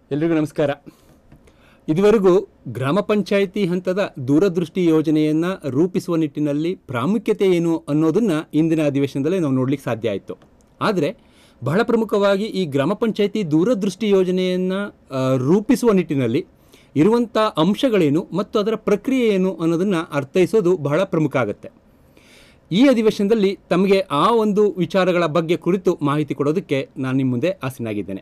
ಎಲ್ರಿಗೂ ನಮಸ್ಕಾರ ಇದುವರೆಗೂ ಗ್ರಾಮ ಪಂಚಾಯಿತಿ ಹಂತದ ದೂರದೃಷ್ಟಿ ಯೋಜನೆಯನ್ನು ರೂಪಿಸುವ ನಿಟ್ಟಿನಲ್ಲಿ ಪ್ರಾಮುಖ್ಯತೆ ಏನು ಅನ್ನೋದನ್ನು ಇಂದಿನ ಅಧಿವೇಶನದಲ್ಲೇ ನಾವು ನೋಡಲಿಕ್ಕೆ ಸಾಧ್ಯ ಆಯಿತು ಆದರೆ ಬಹಳ ಪ್ರಮುಖವಾಗಿ ಈ ಗ್ರಾಮ ಪಂಚಾಯಿತಿ ದೂರದೃಷ್ಟಿ ಯೋಜನೆಯನ್ನು ರೂಪಿಸುವ ನಿಟ್ಟಿನಲ್ಲಿ ಇರುವಂಥ ಅಂಶಗಳೇನು ಮತ್ತು ಅದರ ಪ್ರಕ್ರಿಯೆ ಏನು ಅನ್ನೋದನ್ನು ಅರ್ಥೈಸೋದು ಬಹಳ ಪ್ರಮುಖ ಆಗುತ್ತೆ ಈ ಅಧಿವೇಶನದಲ್ಲಿ ತಮಗೆ ಆ ಒಂದು ವಿಚಾರಗಳ ಬಗ್ಗೆ ಕುರಿತು ಮಾಹಿತಿ ಕೊಡೋದಕ್ಕೆ ನಾನು ನಿಮ್ಮ ಮುಂದೆ ಆಸೀನಾಗಿದ್ದೇನೆ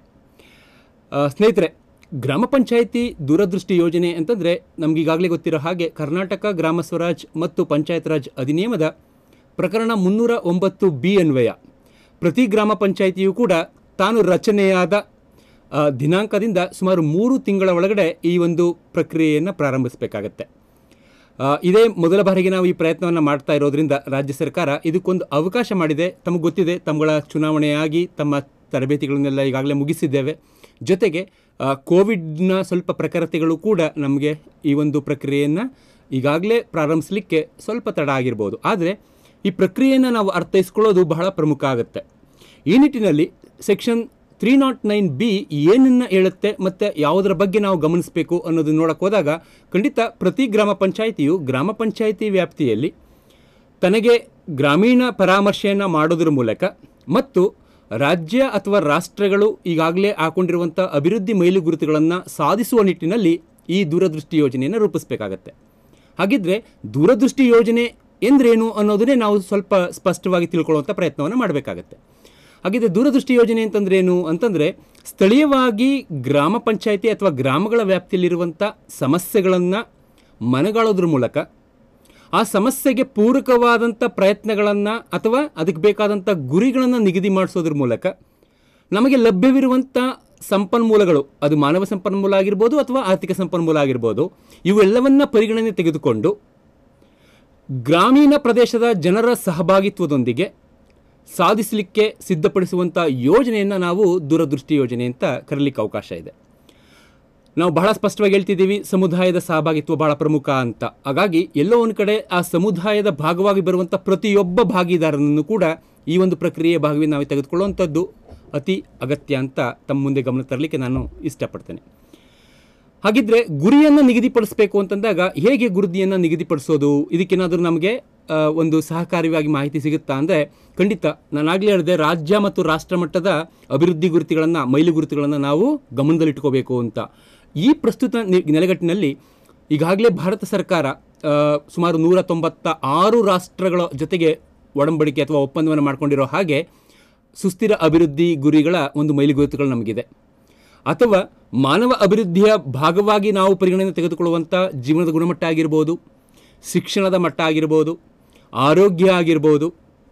ಆ, ಸ್ನೇಹಿತರೆ ಗ್ರಾಮ ಪಂಚಾಯಿತಿ ದೂರದೃಷ್ಟಿ ಯೋಜನೆ ಅಂತಂದರೆ ನಮಗೀಗಾಗಲೇ ಗೊತ್ತಿರೋ ಹಾಗೆ ಕರ್ನಾಟಕ ಗ್ರಾಮ ಸ್ವರಾಜ್ ಮತ್ತು ಪಂಚಾಯತ್ ರಾಜ್ ಅಧಿನಿಯಮದ ಪ್ರಕರಣ ಮುನ್ನೂರ ಒಂಬತ್ತು ಬಿ ಅನ್ವಯ ಪ್ರತಿ ಗ್ರಾಮ ಪಂಚಾಯಿತಿಯು ಕೂಡ ತಾನು ರಚನೆಯಾದ ಆ, ದಿನಾಂಕದಿಂದ ಸುಮಾರು ಮೂರು ತಿಂಗಳ ಒಳಗಡೆ ಈ ಒಂದು ಪ್ರಕ್ರಿಯೆಯನ್ನು ಪ್ರಾರಂಭಿಸಬೇಕಾಗತ್ತೆ ಆ, ಇದೇ ಮೊದಲ ಬಾರಿಗೆ ನಾವು ಈ ಪ್ರಯತ್ನವನ್ನು ಮಾಡ್ತಾ ಇರೋದ್ರಿಂದ ರಾಜ್ಯ ಸರ್ಕಾರ ಇದಕ್ಕೊಂದು ಅವಕಾಶ ಮಾಡಿದೆ ತಮಗೆ ಗೊತ್ತಿದೆ ತಮ್ಮಗಳ ಚುನಾವಣೆಯಾಗಿ ತಮ್ಮ ತರಬೇತಿಗಳನ್ನೆಲ್ಲ ಈಗಾಗಲೇ ಮುಗಿಸಿದ್ದೇವೆ ಜೊತೆಗೆ ಆ, ಕೋವಿಡ್ನ ಸ್ವಲ್ಪ ಪ್ರಖರತೆಗಳು ಕೂಡ ನಮಗೆ ಈ ಒಂದು ಪ್ರಕ್ರಿಯೆಯನ್ನು ಈಗಾಗಲೇ ಪ್ರಾರಂಭಿಸಲಿಕ್ಕೆ ಸ್ವಲ್ಪ ತಡ ಆಗಿರ್ಬೋದು ಆದರೆ ಈ ಪ್ರಕ್ರಿಯೆಯನ್ನು ನಾವು ಅರ್ಥೈಸ್ಕೊಳ್ಳೋದು ಬಹಳ ಪ್ರಮುಖ ಆಗುತ್ತೆ ಈ ನಿಟ್ಟಿನಲ್ಲಿ section three nought nine B ಏನನ್ನು ಹೇಳುತ್ತೆ ಮತ್ತು ಯಾವುದರ ಬಗ್ಗೆ ನಾವು ಗಮನಿಸಬೇಕು ಅನ್ನೋದನ್ನ ನೋಡಕ್ಕೆ ಹೋದಾಗ ಖಂಡಿತ ಪ್ರತಿ ಗ್ರಾಮ ಪಂಚಾಯಿತಿಯು ಗ್ರಾಮ ಪಂಚಾಯಿತಿ ವ್ಯಾಪ್ತಿಯಲ್ಲಿ ತನಗೆ ಗ್ರಾಮೀಣ ಪರಾಮರ್ಶೆಯನ್ನು ಮಾಡೋದ್ರ ಮೂಲಕ ಮತ್ತು ರಾಜ್ಯ ಅಥವಾ ರಾಷ್ಟ್ರಗಳು ಈಗಾಗಲೇ ಹಾಕೊಂಡಿರುವಂಥ ಅಭಿವೃದ್ಧಿ ಮೈಲುಗುರುತುಗಳನ್ನು ಸಾಧಿಸುವ ನಿಟ್ಟಿನಲ್ಲಿ ಈ ದೂರದೃಷ್ಟಿ ಯೋಜನೆಯನ್ನು ರೂಪಿಸಬೇಕಾಗತ್ತೆ ಹಾಗಿದ್ರೆ ದೂರದೃಷ್ಟಿ ಯೋಜನೆ ಎಂದ್ರೇನು ಅನ್ನೋದನ್ನೇ ನಾವು ಸ್ವಲ್ಪ ಸ್ಪಷ್ಟವಾಗಿ ತಿಳ್ಕೊಳ್ಳುವಂಥ ಪ್ರಯತ್ನವನ್ನು ಮಾಡಬೇಕಾಗತ್ತೆ ಹಾಗಿದ್ರೆ ದೂರದೃಷ್ಟಿ ಯೋಜನೆ ಅಂತಂದ್ರೆ ಏನು ಅಂತಂದರೆ ಸ್ಥಳೀಯವಾಗಿ ಗ್ರಾಮ ಪಂಚಾಯಿತಿ ಅಥವಾ ಗ್ರಾಮಗಳ ವ್ಯಾಪ್ತಿಯಲ್ಲಿರುವಂಥ ಸಮಸ್ಯೆಗಳನ್ನು ಮನಗಾಳೋದ್ರ ಮೂಲಕ ಆ ಸಮಸ್ಯೆಗೆ ಪೂರಕವಾದಂಥ ಪ್ರಯತ್ನಗಳನ್ನು ಅಥವಾ ಅದಕ್ಕೆ ಬೇಕಾದಂಥ ಗುರಿಗಳನ್ನು ನಿಗದಿ ಮಾಡಿಸೋದ್ರ ಮೂಲಕ ನಮಗೆ ಲಭ್ಯವಿರುವಂಥ ಸಂಪನ್ಮೂಲಗಳು ಅದು ಮಾನವ ಸಂಪನ್ಮೂಲ ಆಗಿರ್ಬೋದು ಅಥವಾ ಆರ್ಥಿಕ ಸಂಪನ್ಮೂಲ ಆಗಿರ್ಬೋದು ಇವೆಲ್ಲವನ್ನ ಪರಿಗಣನೆ ತೆಗೆದುಕೊಂಡು ಗ್ರಾಮೀಣ ಪ್ರದೇಶದ ಜನರ ಸಹಭಾಗಿತ್ವದೊಂದಿಗೆ ಸಾಧಿಸಲಿಕ್ಕೆ ಸಿದ್ಧಪಡಿಸುವಂಥ ಯೋಜನೆಯನ್ನು ನಾವು ದೂರದೃಷ್ಟಿ ಯೋಜನೆ ಅಂತ ಕರೀಲಿಕ್ಕೆ ಅವಕಾಶ ಇದೆ ನಾವು ಬಹಳ ಸ್ಪಷ್ಟವಾಗಿ ಹೇಳ್ತಿದ್ದೀವಿ ಸಮುದಾಯದ ಸಹಭಾಗಿತ್ವ ಬಹಳ ಪ್ರಮುಖ ಅಂತ ಹಾಗಾಗಿ ಎಲ್ಲೋ ಒಂದು ಕಡೆ ಆ ಸಮುದಾಯದ ಭಾಗವಾಗಿ ಬರುವಂಥ ಪ್ರತಿಯೊಬ್ಬ ಭಾಗಿದಾರನನ್ನು ಕೂಡ ಈ ಒಂದು ಪ್ರಕ್ರಿಯೆ ಭಾಗವಾಗಿ ನಾವು ತೆಗೆದುಕೊಳ್ಳುವಂಥದ್ದು ಅತಿ ಅಗತ್ಯ ಅಂತ ತಮ್ಮ ಮುಂದೆ ಗಮನ ತರಲಿಕ್ಕೆ ನಾನು ಇಷ್ಟಪಡ್ತೇನೆ ಹಾಗಿದ್ರೆ ಗುರಿಯನ್ನು ನಿಗದಿಪಡಿಸಬೇಕು ಅಂತಂದಾಗ ಹೇಗೆ ಗುರುದಿಯನ್ನು ನಿಗದಿಪಡಿಸೋದು ಇದಕ್ಕೇನಾದರೂ ನಮಗೆ ಆ, ಒಂದು ಸಹಕಾರಿಯಾಗಿ ಮಾಹಿತಿ ಸಿಗುತ್ತಾ ಅಂದರೆ ಖಂಡಿತ ನಾನಾಗಲೇ ಹೇಳಿದೆ ರಾಜ್ಯ ಮತ್ತು ರಾಷ್ಟ್ರ ಮಟ್ಟದ ಅಭಿವೃದ್ಧಿ ಗುರುತಿಗಳನ್ನು ಮೈಲು ಗುರುತುಗಳನ್ನು ನಾವು ಗಮನದಲ್ಲಿಟ್ಕೋಬೇಕು ಅಂತ ಈ ಪ್ರಸ್ತುತ ನಿ- ನೆಲೆಗಟ್ಟಿನಲ್ಲಿ ಈಗಾಗಲೇ ಭಾರತ ಸರ್ಕಾರ ಆ, ಸುಮಾರು ನೂರ ತೊಂಬತ್ತ ಆರು ರಾಷ್ಟ್ರಗಳ ಜೊತೆಗೆ ಒಡಂಬಡಿಕೆ ಅಥವಾ ಒಪ್ಪಂದವನ್ನು ಮಾಡ್ಕೊಂಡಿರೋ ಹಾಗೆ ಸುಸ್ಥಿರ ಅಭಿವೃದ್ಧಿ ಗುರಿಗಳ ಒಂದು ಮೈಲಿಗುರುತುಗಳು ನಮಗಿದೆ ಅಥವಾ ಮಾನವ ಅಭಿವೃದ್ಧಿಯ ಭಾಗವಾಗಿ ನಾವು ಪರಿಗಣನೆ ತೆಗೆದುಕೊಳ್ಳುವಂಥ ಜೀವನದ ಗುಣಮಟ್ಟ ಆಗಿರ್ಬೋದು ಶಿಕ್ಷಣದ ಮಟ್ಟ ಆಗಿರ್ಬೋದು ಆರೋಗ್ಯ ಆಗಿರ್ಬೋದು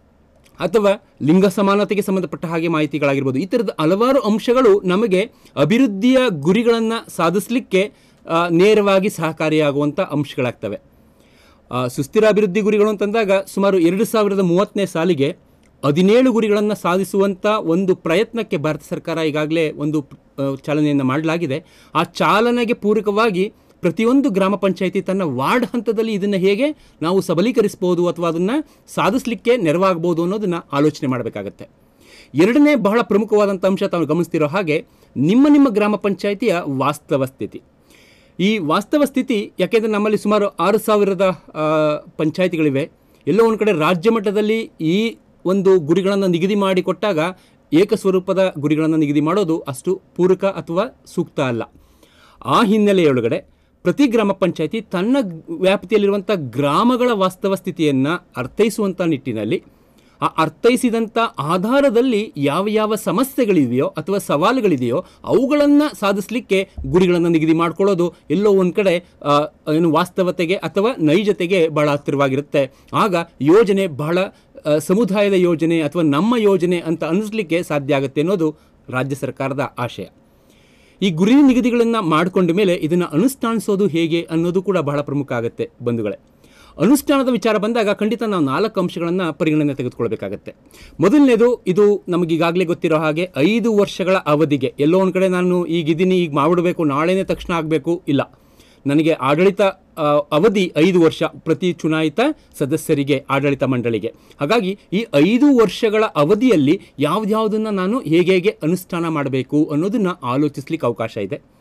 ಅಥವಾ ಲಿಂಗ ಸಮಾನತೆಗೆ ಸಂಬಂಧಪಟ್ಟ ಹಾಗೆ ಮಾಹಿತಿಗಳಾಗಿರ್ಬೋದು ಈ ಥರದ ಹಲವಾರು ಅಂಶಗಳು ನಮಗೆ ಅಭಿವೃದ್ಧಿಯ ಗುರಿಗಳನ್ನು ಸಾಧಿಸಲಿಕ್ಕೆ ಆ, ನೇರವಾಗಿ ಸಹಕಾರಿಯಾಗುವಂಥ ಅಂಶಗಳಾಗ್ತವೆ ಆ, ಸುಸ್ಥಿರ ಅಭಿವೃದ್ಧಿ ಗುರಿಗಳು ಅಂತಂದಾಗ ಸುಮಾರು ಎರಡು ಸಾವಿರದ ಮೂವತ್ತನೇ ಸಾಲಿಗೆ ಹದಿನೇಳು ಗುರಿಗಳನ್ನು ಸಾಧಿಸುವಂಥ ಒಂದು ಪ್ರಯತ್ನಕ್ಕೆ ಭಾರತ ಸರ್ಕಾರ ಈಗಾಗಲೇ ಒಂದು ಆ, ಚಾಲನೆಯನ್ನು ಮಾಡಲಾಗಿದೆ ಆ ಚಾಲನೆಗೆ ಪೂರಕವಾಗಿ ಪ್ರತಿಯೊಂದು ಗ್ರಾಮ ಪಂಚಾಯಿತಿ ತನ್ನ ವಾರ್ಡ್ ಹಂತದಲ್ಲಿ ಇದನ್ನು ಹೇಗೆ ನಾವು ಸಬಲೀಕರಿಸ್ಬೋದು ಅಥವಾ ಅದನ್ನು ಸಾಧಿಸಲಿಕ್ಕೆ ನೆರವಾಗ್ಬೋದು ಅನ್ನೋದನ್ನು ಆಲೋಚನೆ ಮಾಡಬೇಕಾಗತ್ತೆ ಎರಡನೇ ಬಹಳ ಪ್ರಮುಖವಾದಂಥ ಅಂಶ ತಾವು ಗಮನಿಸ್ತಿರೋ ಹಾಗೆ ನಿಮ್ಮ ನಿಮ್ಮ ಗ್ರಾಮ ಪಂಚಾಯಿತಿಯ ವಾಸ್ತವ ಸ್ಥಿತಿ ಈ ವಾಸ್ತವ ಸ್ಥಿತಿ ಯಾಕೆಂದರೆ ನಮ್ಮಲ್ಲಿ ಸುಮಾರು ಆರು ಸಾವಿರದ ಆ, ಪಂಚಾಯಿತಿಗಳಿವೆ ಎಲ್ಲೋ ಒಂದು ಕಡೆ ರಾಜ್ಯ ಮಟ್ಟದಲ್ಲಿ ಈ ಒಂದು ಗುರಿಗಳನ್ನು ನಿಗದಿ ಮಾಡಿಕೊಟ್ಟಾಗ ಏಕಸ್ವರೂಪದ ಗುರಿಗಳನ್ನು ನಿಗದಿ ಮಾಡೋದು ಅಷ್ಟು ಪೂರಕ ಅಥವಾ ಸೂಕ್ತ ಅಲ್ಲ ಆ ಹಿನ್ನೆಲೆಯೊಳಗಡೆ ಪ್ರತಿ ಗ್ರಾಮ ಪಂಚಾಯಿತಿ ತನ್ನ ವ್ಯಾಪ್ತಿಯಲ್ಲಿರುವಂಥ ಗ್ರಾಮಗಳ ವಾಸ್ತವ ಸ್ಥಿತಿಯನ್ನು ಅರ್ಥೈಸುವಂಥ ನಿಟ್ಟಿನಲ್ಲಿ ಆ ಅರ್ಥೈಸಿದಂಥ ಆಧಾರದಲ್ಲಿ ಯಾವ ಯಾವ ಸಮಸ್ಯೆಗಳಿದೆಯೋ ಅಥವಾ ಸವಾಲುಗಳಿದೆಯೋ ಅವುಗಳನ್ನು ಸಾಧಿಸಲಿಕ್ಕೆ ಗುರಿಗಳನ್ನು ನಿಗದಿ ಮಾಡ್ಕೊಳ್ಳೋದು ಎಲ್ಲೋ ಒಂದು ಕಡೆ ಆ, ಏನು ವಾಸ್ತವತೆಗೆ ಅಥವಾ ನೈಜತೆಗೆ ಬಹಳ ಹತ್ತಿರವಾಗಿರುತ್ತೆ ಆಗ ಯೋಜನೆ ಬಹಳ ಆ, ಸಮುದಾಯದ ಯೋಜನೆ ಅಥವಾ ನಮ್ಮ ಯೋಜನೆ ಅಂತ ಅನ್ನಿಸ್ಲಿಕ್ಕೆ ಸಾಧ್ಯ ಆಗುತ್ತೆ ಅನ್ನೋದು ರಾಜ್ಯ ಸರ್ಕಾರದ ಆಶಯ ಈ ಗುರಿ ನಿಗದಿಗಳನ್ನು ಮಾಡಿಕೊಂಡ ಮೇಲೆ ಇದನ್ನು ಅನುಷ್ಠಾನಿಸೋದು ಹೇಗೆ ಅನ್ನೋದು ಕೂಡ ಬಹಳ ಪ್ರಮುಖ ಆಗುತ್ತೆ ಬಂಧುಗಳೇ ಅನುಷ್ಠಾನದ ವಿಚಾರ ಬಂದಾಗ ಖಂಡಿತ ನಾವು ನಾಲ್ಕು ಅಂಶಗಳನ್ನು ಪರಿಗಣನೆ ತೆಗೆದುಕೊಳ್ಬೇಕಾಗತ್ತೆ ಮೊದಲನೇದು ಇದು ನಮಗೀಗಾಗಲೇ ಗೊತ್ತಿರೋ ಹಾಗೆ ಐದು ವರ್ಷಗಳ ಅವಧಿಗೆ ಎಲ್ಲೋ ಒಂದು ಕಡೆ ನಾನು ಈಗಿದ್ದೀನಿ ಈಗ ಮಾಡಿಬಿಡಬೇಕು ನಾಳೆನೇ ತಕ್ಷಣ ಆಗಬೇಕು ಇಲ್ಲ ನನಗೆ ಆಡಳಿತ ಆ, ಅವಧಿ ಐದು ವರ್ಷ ಪ್ರತಿ ಚುನಾಯಿತ ಸದಸ್ಯರಿಗೆ ಆಡಳಿತ ಮಂಡಳಿಗೆ ಹಾಗಾಗಿ ಈ ಐದು ವರ್ಷಗಳ ಅವಧಿಯಲ್ಲಿ ಯಾವುದ್ಯಾವುದನ್ನು ನಾನು ಹೇಗೆ ಹೇಗೆ ಅನುಷ್ಠಾನ ಮಾಡಬೇಕು ಅನ್ನೋದನ್ನು ಆಲೋಚಿಸ್ಲಿಕ್ಕೆ ಅವಕಾಶ ಇದೆ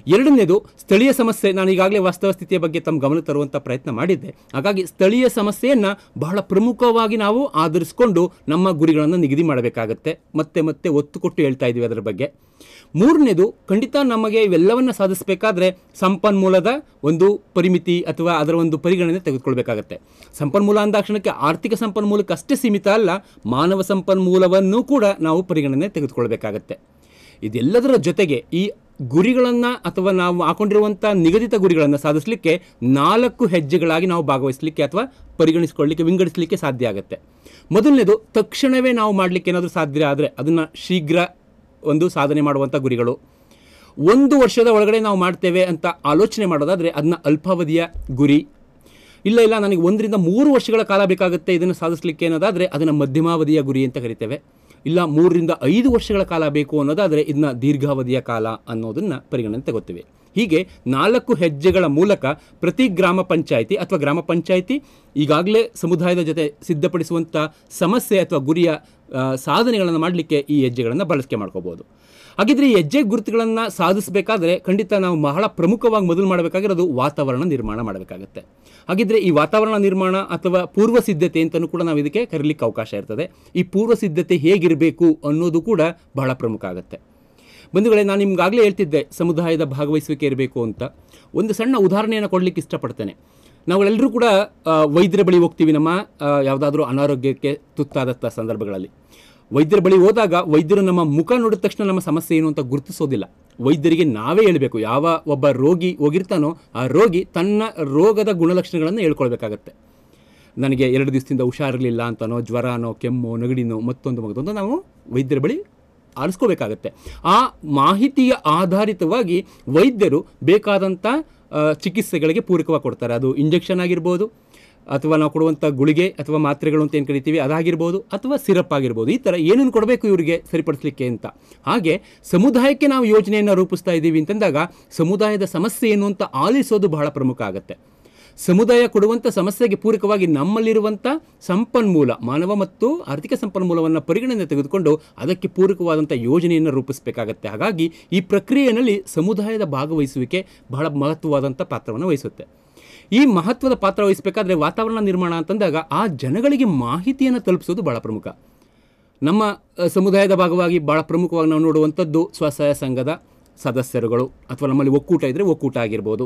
ಎರಡನೇದು ಸ್ಥಳೀಯ ಸಮಸ್ಯೆ ನಾನು ಈಗಾಗಲೇ ವಾಸ್ತವ ಸ್ಥಿತಿಯ ಬಗ್ಗೆ ತಮ್ಮ ಗಮನ ತರುವಂಥ ಪ್ರಯತ್ನ ಮಾಡಿದ್ದೆ ಹಾಗಾಗಿ ಸ್ಥಳೀಯ ಸಮಸ್ಯೆಯನ್ನು ಬಹಳ ಪ್ರಮುಖವಾಗಿ ನಾವು ಆಧರಿಸಿಕೊಂಡು ನಮ್ಮ ಗುರಿಗಳನ್ನು ನಿಗದಿ ಮಾಡಬೇಕಾಗತ್ತೆ ಮತ್ತೆ ಮತ್ತೆ ಒತ್ತು ಕೊಟ್ಟು ಹೇಳ್ತಾ ಇದ್ದೀವಿ ಅದರ ಬಗ್ಗೆ ಮೂರನೇದು ಖಂಡಿತ ನಮಗೆ ಇವೆಲ್ಲವನ್ನ ಸಾಧಿಸಬೇಕಾದ್ರೆ ಸಂಪನ್ಮೂಲದ ಒಂದು ಪರಿಮಿತಿ ಅಥವಾ ಅದರ ಒಂದು ಪರಿಗಣನೆ ತೆಗೆದುಕೊಳ್ಬೇಕಾಗತ್ತೆ ಸಂಪನ್ಮೂಲ ಅಂದಾಕ್ಷಣಕ್ಕೆ ಆರ್ಥಿಕ ಸಂಪನ್ಮೂಲಕ್ಕೆ ಅಷ್ಟೇ ಸೀಮಿತ ಅಲ್ಲ ಮಾನವ ಸಂಪನ್ಮೂಲವನ್ನು ಕೂಡ ನಾವು ಪರಿಗಣನೆ ತೆಗೆದುಕೊಳ್ಬೇಕಾಗತ್ತೆ ಇದೆಲ್ಲದರ ಜೊತೆಗೆ ಈ ಗುರಿಗಳನ್ನು ಅಥವಾ ನಾವು ಹಾಕೊಂಡಿರುವಂಥ ನಿಗದಿತ ಗುರಿಗಳನ್ನು ಸಾಧಿಸಲಿಕ್ಕೆ ನಾಲ್ಕು ಹೆಜ್ಜೆಗಳಾಗಿ ನಾವು ಭಾಗವಹಿಸಲಿಕ್ಕೆ ಅಥವಾ ಪರಿಗಣಿಸಿಕೊಳ್ಳಲಿಕ್ಕೆ ವಿಂಗಡಿಸಲಿಕ್ಕೆ ಸಾಧ್ಯ ಆಗುತ್ತೆ ಮೊದಲನೇದು ತಕ್ಷಣವೇ ನಾವು ಮಾಡಲಿಕ್ಕೆ ಏನಾದರೂ ಸಾಧ್ಯ ಆದರೆ ಅದನ್ನು ಶೀಘ್ರ ಒಂದು ಸಾಧನೆ ಮಾಡುವಂಥ ಗುರಿಗಳು ಒಂದು ವರ್ಷದ ಒಳಗಡೆ ನಾವು ಮಾಡ್ತೇವೆ ಅಂತ ಆಲೋಚನೆ ಮಾಡೋದಾದರೆ ಅದನ್ನ ಅಲ್ಪಾವಧಿಯ ಗುರಿ ಇಲ್ಲ ಇಲ್ಲ ನನಗೆ ಒಂದರಿಂದ ಮೂರು ವರ್ಷಗಳ ಕಾಲ ಬೇಕಾಗುತ್ತೆ ಇದನ್ನು ಸಾಧಿಸಲಿಕ್ಕೆ ಅನ್ನೋದಾದರೆ ಅದನ್ನು ಮಧ್ಯಮಾವಧಿಯ ಗುರಿ ಅಂತ ಕರಿತೇವೆ ಇಲ್ಲ ಮೂರರಿಂದ ಐದು ವರ್ಷಗಳ ಕಾಲ ಬೇಕು ಅನ್ನೋದಾದರೆ ಇದನ್ನ ದೀರ್ಘಾವಧಿಯ ಕಾಲ ಅನ್ನೋದನ್ನು ಪರಿಗಣನೆ ತಗೋತೀವಿ ಹೀಗೆ ನಾಲ್ಕು ಹೆಜ್ಜೆಗಳ ಮೂಲಕ ಪ್ರತಿ ಗ್ರಾಮ ಪಂಚಾಯಿತಿ ಅಥವಾ ಗ್ರಾಮ ಪಂಚಾಯಿತಿ ಈಗಾಗಲೇ ಸಮುದಾಯದ ಜೊತೆ ಸಿದ್ಧಪಡಿಸುವಂಥ ಸಮಸ್ಯೆ ಅಥವಾ ಗುರಿಯ ಆ, ಸಾಧನೆಗಳನ್ನು ಮಾಡಲಿಕ್ಕೆ ಈ ಹೆಜ್ಜೆಗಳನ್ನು ಬಳಕೆ ಮಾಡ್ಕೋಬೋದು ಹಾಗಿದ್ರೆ ಈ ಹೆಜ್ಜೆ ಗುರುತುಗಳನ್ನು ಸಾಧಿಸಬೇಕಾದ್ರೆ ಖಂಡಿತ ನಾವು ಬಹಳ ಪ್ರಮುಖವಾಗಿ ಮೊದಲು ಮಾಡಬೇಕಾಗಿರೋದು ವಾತಾವರಣ ನಿರ್ಮಾಣ ಮಾಡಬೇಕಾಗುತ್ತೆ ಹಾಗಿದ್ರೆ ಈ ವಾತಾವರಣ ನಿರ್ಮಾಣ ಅಥವಾ ಪೂರ್ವ ಸಿದ್ಧತೆ ಅಂತಲೂ ಕೂಡ ನಾವು ಇದಕ್ಕೆ ಕರೀಲಿಕ್ಕೆ ಅವಕಾಶ ಇರ್ತದೆ ಈ ಪೂರ್ವ ಸಿದ್ಧತೆ ಹೇಗಿರಬೇಕು ಅನ್ನೋದು ಕೂಡ ಬಹಳ ಪ್ರಮುಖ ಆಗುತ್ತೆ ಬಂಧುಗಳೇ ನಾನು ನಿಮ್ಗಾಗಲೇ ಹೇಳ್ತಿದ್ದೆ ಸಮುದಾಯದ ಭಾಗವಹಿಸುವಿಕೆ ಇರಬೇಕು ಅಂತ ಒಂದು ಸಣ್ಣ ಉದಾಹರಣೆಯನ್ನು ಕೊಡಲಿಕ್ಕೆ ಇಷ್ಟಪಡ್ತೇನೆ ನಾವುಗಳೆಲ್ಲರೂ ಕೂಡ ಆ, ವೈದ್ಯರ ಬಳಿ ಹೋಗ್ತೀವಿ ನಮ್ಮ ಯಾವುದಾದ್ರೂ ಅನಾರೋಗ್ಯಕ್ಕೆ ತುತ್ತಾದಂಥ ಸಂದರ್ಭಗಳಲ್ಲಿ ವೈದ್ಯರ ಬಳಿ ಹೋದಾಗ ವೈದ್ಯರು ನಮ್ಮ ಮುಖ ನೋಡಿದ ತಕ್ಷಣ ನಮ್ಮ ಸಮಸ್ಯೆ ಏನು ಅಂತ ಗುರುತಿಸೋದಿಲ್ಲ ವೈದ್ಯರಿಗೆ ನಾವೇ ಹೇಳಬೇಕು ಯಾವ ಒಬ್ಬ ರೋಗಿ ಹೋಗಿರ್ತಾನೋ ಆ ರೋಗಿ ತನ್ನ ರೋಗದ ಗುಣಲಕ್ಷಣಗಳನ್ನು ಹೇಳ್ಕೊಳ್ಬೇಕಾಗತ್ತೆ ನನಗೆ ಎರಡು ದಿವಸದಿಂದ ಹುಷಾರಿರಲಿಲ್ಲ ಅಂತನೋ ಜ್ವರನೋ ಕೆಮ್ಮು ನೆಗಡಿನೋ ಮತ್ತೊಂದು ಮಗದೊಂದು ನಾವು ವೈದ್ಯರ ಬಳಿ ಆರಿಸ್ಕೋಬೇಕಾಗತ್ತೆ ಆ ಮಾಹಿತಿಯ ಆಧಾರಿತವಾಗಿ ವೈದ್ಯರು ಬೇಕಾದಂಥ ಆ, ಚಿಕಿತ್ಸೆಗಳಿಗೆ ಪೂರಕವಾಗಿ ಕೊಡ್ತಾರೆ ಅದು ಇಂಜೆಕ್ಷನ್ ಆಗಿರ್ಬೋದು ಅಥವಾ ನಾವು ಕೊಡುವಂಥ ಗುಳಿಗೆ ಅಥವಾ ಮಾತ್ರೆಗಳು ಅಂತ ಏನು ಕರಿತೀವಿ ಅದಾಗಿರ್ಬೋದು ಅಥವಾ ಸಿರಪ್ ಆಗಿರ್ಬೋದು ಈ ಥರ ಏನನ್ನು ಕೊಡಬೇಕು ಇವರಿಗೆ ಸರಿಪಡಿಸಲಿಕ್ಕೆ ಅಂತ ಹಾಗೆ ಸಮುದಾಯಕ್ಕೆ ನಾವು ಯೋಜನೆಯನ್ನು ರೂಪಿಸ್ತಾ ಇದ್ದೀವಿ ಅಂತಂದಾಗ ಸಮುದಾಯದ ಸಮಸ್ಯೆ ಏನು ಅಂತ ಆಲಿಸೋದು ಬಹಳ ಪ್ರಮುಖ ಆಗುತ್ತೆ ಸಮುದಾಯ ಕೊಡುವಂಥ ಸಮಸ್ಯೆಗೆ ಪೂರಕವಾಗಿ ನಮ್ಮಲ್ಲಿರುವಂಥ ಸಂಪನ್ಮೂಲ ಮಾನವ ಮತ್ತು ಆರ್ಥಿಕ ಸಂಪನ್ಮೂಲವನ್ನು ಪರಿಗಣನೆ ತೆಗೆದುಕೊಂಡು ಅದಕ್ಕೆ ಪೂರಕವಾದಂಥ ಯೋಜನೆಯನ್ನು ರೂಪಿಸಬೇಕಾಗತ್ತೆ ಹಾಗಾಗಿ ಈ ಪ್ರಕ್ರಿಯೆಯಲ್ಲಿ ಸಮುದಾಯದ ಭಾಗವಹಿಸುವಿಕೆ ಬಹಳ ಮಹತ್ವವಾದಂಥ ಪಾತ್ರವನ್ನು ವಹಿಸುತ್ತೆ ಈ ಮಹತ್ವದ ಪಾತ್ರ ವಹಿಸಬೇಕಾದ್ರೆ ವಾತಾವರಣ ನಿರ್ಮಾಣ ಅಂತಂದಾಗ ಆ ಜನಗಳಿಗೆ ಮಾಹಿತಿಯನ್ನು ತಲುಪಿಸೋದು ಬಹಳ ಪ್ರಮುಖ ನಮ್ಮ ಅ, ಸಮುದಾಯದ ಭಾಗವಾಗಿ ಭಾಳ ಪ್ರಮುಖವಾಗಿ ನಾವು ನೋಡುವಂಥದ್ದು ಸ್ವಸಹಾಯ ಸಂಘದ ಸದಸ್ಯರುಗಳು ಅಥವಾ ನಮ್ಮಲ್ಲಿ ಒಕ್ಕೂಟ ಇದ್ದರೆ ಒಕ್ಕೂಟ ಆಗಿರ್ಬೋದು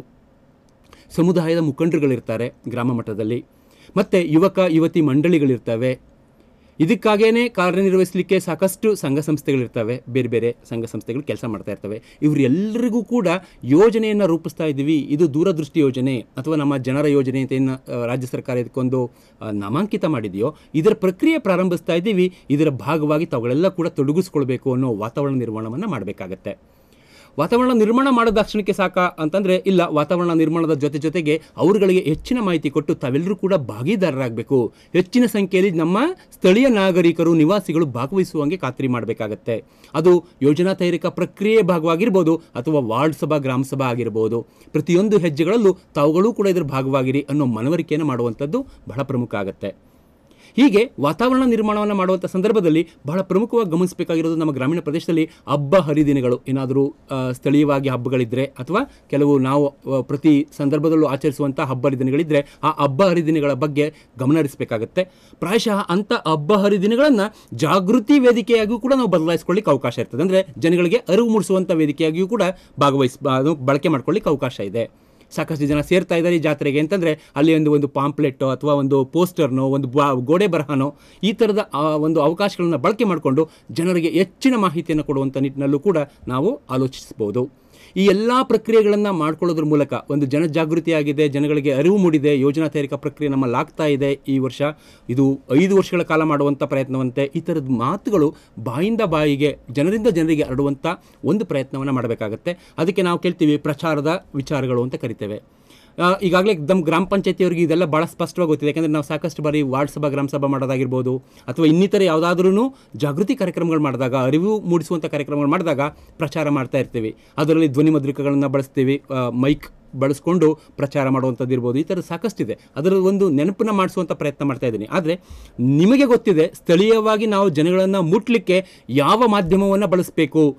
ಸಮುದಾಯದ ಮುಖಂಡರುಗಳಿರ್ತಾರೆ ಗ್ರಾಮ ಮಟ್ಟದಲ್ಲಿ ಮತ್ತು ಯುವಕ ಯುವತಿ ಮಂಡಳಿಗಳಿರ್ತವೆ ಇದಕ್ಕಾಗೇನೆ ಕಾರ್ಯನಿರ್ವಹಿಸಲಿಕ್ಕೆ ಸಾಕಷ್ಟು ಸಂಘ ಸಂಸ್ಥೆಗಳಿರ್ತವೆ ಬೇರೆ ಬೇರೆ ಸಂಘ ಸಂಸ್ಥೆಗಳು ಕೆಲಸ ಮಾಡ್ತಾ ಇರ್ತವೆ ಇವರೆಲ್ಲರಿಗೂ ಕೂಡ ಯೋಜನೆಯನ್ನು ರೂಪಿಸ್ತಾ ಇದ್ದೀವಿ ಇದು ದೂರದೃಷ್ಟಿ ಯೋಜನೆ ಅಥವಾ ನಮ್ಮ ಜನರ ಯೋಜನೆ ಅಂತ ಏನು ಆ, ರಾಜ್ಯ ಸರ್ಕಾರ ಇದಕ್ಕೊಂದು ಆ, ನಾಮಾಂಕಿತ ಮಾಡಿದೆಯೋ ಇದರ ಪ್ರಕ್ರಿಯೆ ಪ್ರಾರಂಭಿಸ್ತಾ ಇದ್ದೀವಿ ಇದರ ಭಾಗವಾಗಿ ತಾವುಗಳೆಲ್ಲ ಕೂಡ ತೊಡಗಿಸ್ಕೊಳ್ಬೇಕು ಅನ್ನೋ ವಾತಾವರಣ ನಿರ್ಮಾಣವನ್ನು ಮಾಡಬೇಕಾಗತ್ತೆ ವಾತಾವರಣ ನಿರ್ಮಾಣ ಮಾಡಿದ ತಕ್ಷಣಕ್ಕೆ ಸಾಕ ಅಂತಂದರೆ ಇಲ್ಲ ವಾತಾವರಣ ನಿರ್ಮಾಣದ ಜೊತೆ ಜೊತೆಗೆ ಅವರುಗಳಿಗೆ ಹೆಚ್ಚಿನ ಮಾಹಿತಿ ಕೊಟ್ಟು ತಾವೆಲ್ಲರೂ ಕೂಡ ಭಾಗೀದಾರರಾಗಬೇಕು ಹೆಚ್ಚಿನ ಸಂಖ್ಯೆಯಲ್ಲಿ ನಮ್ಮ ಸ್ಥಳೀಯ ನಾಗರಿಕರು ನಿವಾಸಿಗಳು ಭಾಗವಹಿಸುವಂಗೆ ಖಾತ್ರಿ ಮಾಡಬೇಕಾಗತ್ತೆ ಅದು ಯೋಜನಾ ತಯಾರಿಕಾ ಪ್ರಕ್ರಿಯೆ ಭಾಗವಾಗಿರ್ಬೋದು ಅಥವಾ ವಾರ್ಡ್ ಸಭಾ ಗ್ರಾಮ ಸಭಾ ಆಗಿರ್ಬೋದು ಪ್ರತಿಯೊಂದು ಹೆಜ್ಜೆಗಳಲ್ಲೂ ತಾವುಗಳು ಕೂಡ ಇದರ ಭಾಗವಾಗಿರಿ ಅನ್ನೋ ಮನವರಿಕೆಯನ್ನು ಮಾಡುವಂಥದ್ದು ಬಹಳ ಪ್ರಮುಖ ಆಗುತ್ತೆ ಹೀಗೆ ವಾತಾವರಣ ನಿರ್ಮಾಣವನ್ನು ಮಾಡುವಂಥ ಸಂದರ್ಭದಲ್ಲಿ ಬಹಳ ಪ್ರಮುಖವಾಗಿ ಗಮನಿಸಬೇಕಾಗಿರೋದು ನಮ್ಮ ಗ್ರಾಮೀಣ ಪ್ರದೇಶದಲ್ಲಿ ಹಬ್ಬ ಹರಿದಿನಗಳು ಏನಾದರೂ ಆ, ಸ್ಥಳೀಯವಾಗಿ ಹಬ್ಬಗಳಿದ್ದರೆ ಅಥವಾ ಕೆಲವು ನಾವು ಆ, ಪ್ರತಿ ಸಂದರ್ಭದಲ್ಲೂ ಆಚರಿಸುವಂಥ ಹಬ್ಬ ಹರಿದಿನಗಳಿದ್ದರೆ ಆ ಹಬ್ಬ ಹರಿದಿನಗಳ ಬಗ್ಗೆ ಗಮನ ಹರಿಸಬೇಕಾಗತ್ತೆ ಪ್ರಾಯಶಃ ಅಂಥ ಹಬ್ಬ ಹರಿದಿನಗಳನ್ನು ಜಾಗೃತಿ ವೇದಿಕೆಯಾಗಿಯೂ ಕೂಡ ನಾವು ಬದಲಾಯಿಸ್ಕೊಳ್ಳಿಕ್ಕೆ ಅವಕಾಶ ಇರ್ತದೆ ಅಂದರೆ ಜನಗಳಿಗೆ ಅರಿವು ಮೂಡಿಸುವಂಥ ವೇದಿಕೆಯಾಗಿಯೂ ಕೂಡ ಭಾಗವಹಿಸ್ ಅದು ಬಳಕೆ ಮಾಡ್ಕೊಳ್ಳಿಕ್ಕೆ ಅವಕಾಶ ಇದೆ ಸಾಕಷ್ಟು ಜನ ಸೇರ್ತಾ ಇದ್ದಾರೆ ಈ ಜಾತ್ರೆಗೆ ಅಂತಂದರೆ ಅಲ್ಲಿ ಒಂದು ಒಂದು ಪಾಂಪ್ಲೆಟ್ಟೋ ಅಥವಾ ಒಂದು ಪೋಸ್ಟರ್ನೋ ಒಂದು ಬಾ ಗೋಡೆ ಬರಹನೋ ಈ ಥರದ ಆ, ಒಂದು ಅವಕಾಶಗಳನ್ನು ಬಳಕೆ ಮಾಡಿಕೊಂಡು ಜನರಿಗೆ ಹೆಚ್ಚಿನ ಮಾಹಿತಿಯನ್ನು ಕೊಡುವಂಥ ನಿಟ್ಟಿನಲ್ಲೂ ಕೂಡ ನಾವು ಆಲೋಚಿಸ್ಬೋದು ಈ ಎಲ್ಲ ಪ್ರಕ್ರಿಯೆಗಳನ್ನು ಮಾಡ್ಕೊಳ್ಳೋದ್ರ ಮೂಲಕ ಒಂದು ಜನಜಾಗೃತಿ ಆಗಿದೆ ಜನಗಳಿಗೆ ಅರಿವು ಮೂಡಿದೆ ಯೋಜನಾ ತಯಾರಿಕಾ ಪ್ರಕ್ರಿಯೆ ನಮ್ಮಲ್ಲಿ ಆಗ್ತಾ ಇದೆ ಈ ವರ್ಷ ಇದು ಐದು ವರ್ಷಗಳ ಕಾಲ ಮಾಡುವಂಥ ಪ್ರಯತ್ನವಂತೆ ಈ ಥರದ ಮಾತುಗಳು ಬಾಯಿಂದ ಬಾಯಿಗೆ ಜನರಿಂದ ಜನರಿಗೆ ಹರಡುವಂಥ ಒಂದು ಪ್ರಯತ್ನವನ್ನು ಮಾಡಬೇಕಾಗತ್ತೆ ಅದಕ್ಕೆ ನಾವು ಕೇಳ್ತೀವಿ ಪ್ರಚಾರದ ವಿಚಾರಗಳು ಅಂತ ಕರಿತೇವೆ ಆ, ಈಗಾಗಲೇ ನಮ್ಮ ಗ್ರಾಮ ಪಂಚಾಯತಿಯವರಿಗೆ ಇದೆಲ್ಲ ಭಾಳ ಸ್ಪಷ್ಟವಾಗಿ ಗೊತ್ತಿದೆ ಯಾಕಂದರೆ ನಾವು ಸಾಕಷ್ಟು ಬಾರಿ ವಾರ್ಡ್ ಸಭಾ ಗ್ರಾಮ ಸಭಾ ಮಾಡೋದಾಗಿರ್ಬೋದು ಅಥವಾ ಇನ್ನಿತರ ಯಾವುದಾದ್ರೂ ಜಾಗೃತಿ ಕಾರ್ಯಕ್ರಮಗಳು ಮಾಡಿದಾಗ ಅರಿವು ಮೂಡಿಸುವಂಥ ಕಾರ್ಯಕ್ರಮಗಳು ಮಾಡಿದಾಗ ಪ್ರಚಾರ ಮಾಡ್ತಾ ಇರ್ತೀವಿ ಅದರಲ್ಲಿ ಧ್ವನಿ ಮುದ್ರಿಕೆಗಳನ್ನು ಬಳಸ್ತೀವಿ ಆ, ಮೈಕ್ ಬಳಸ್ಕೊಂಡು ಪ್ರಚಾರ ಮಾಡುವಂಥದ್ದು ಇರ್ಬೋದು ಈ ಥರ ಸಾಕಷ್ಟಿದೆ ಅದರ ಒಂದು ನೆನಪನ್ನ ಮಾಡಿಸುವಂಥ ಪ್ರಯತ್ನ ಮಾಡ್ತಾ ಇದ್ದೀನಿ ಆದರೆ ನಿಮಗೆ ಗೊತ್ತಿದೆ ಸ್ಥಳೀಯವಾಗಿ ನಾವು ಜನಗಳನ್ನು ಮುಟ್ಲಿಕ್ಕೆ ಯಾವ ಮಾಧ್ಯಮವನ್ನು ಬಳಸಬೇಕು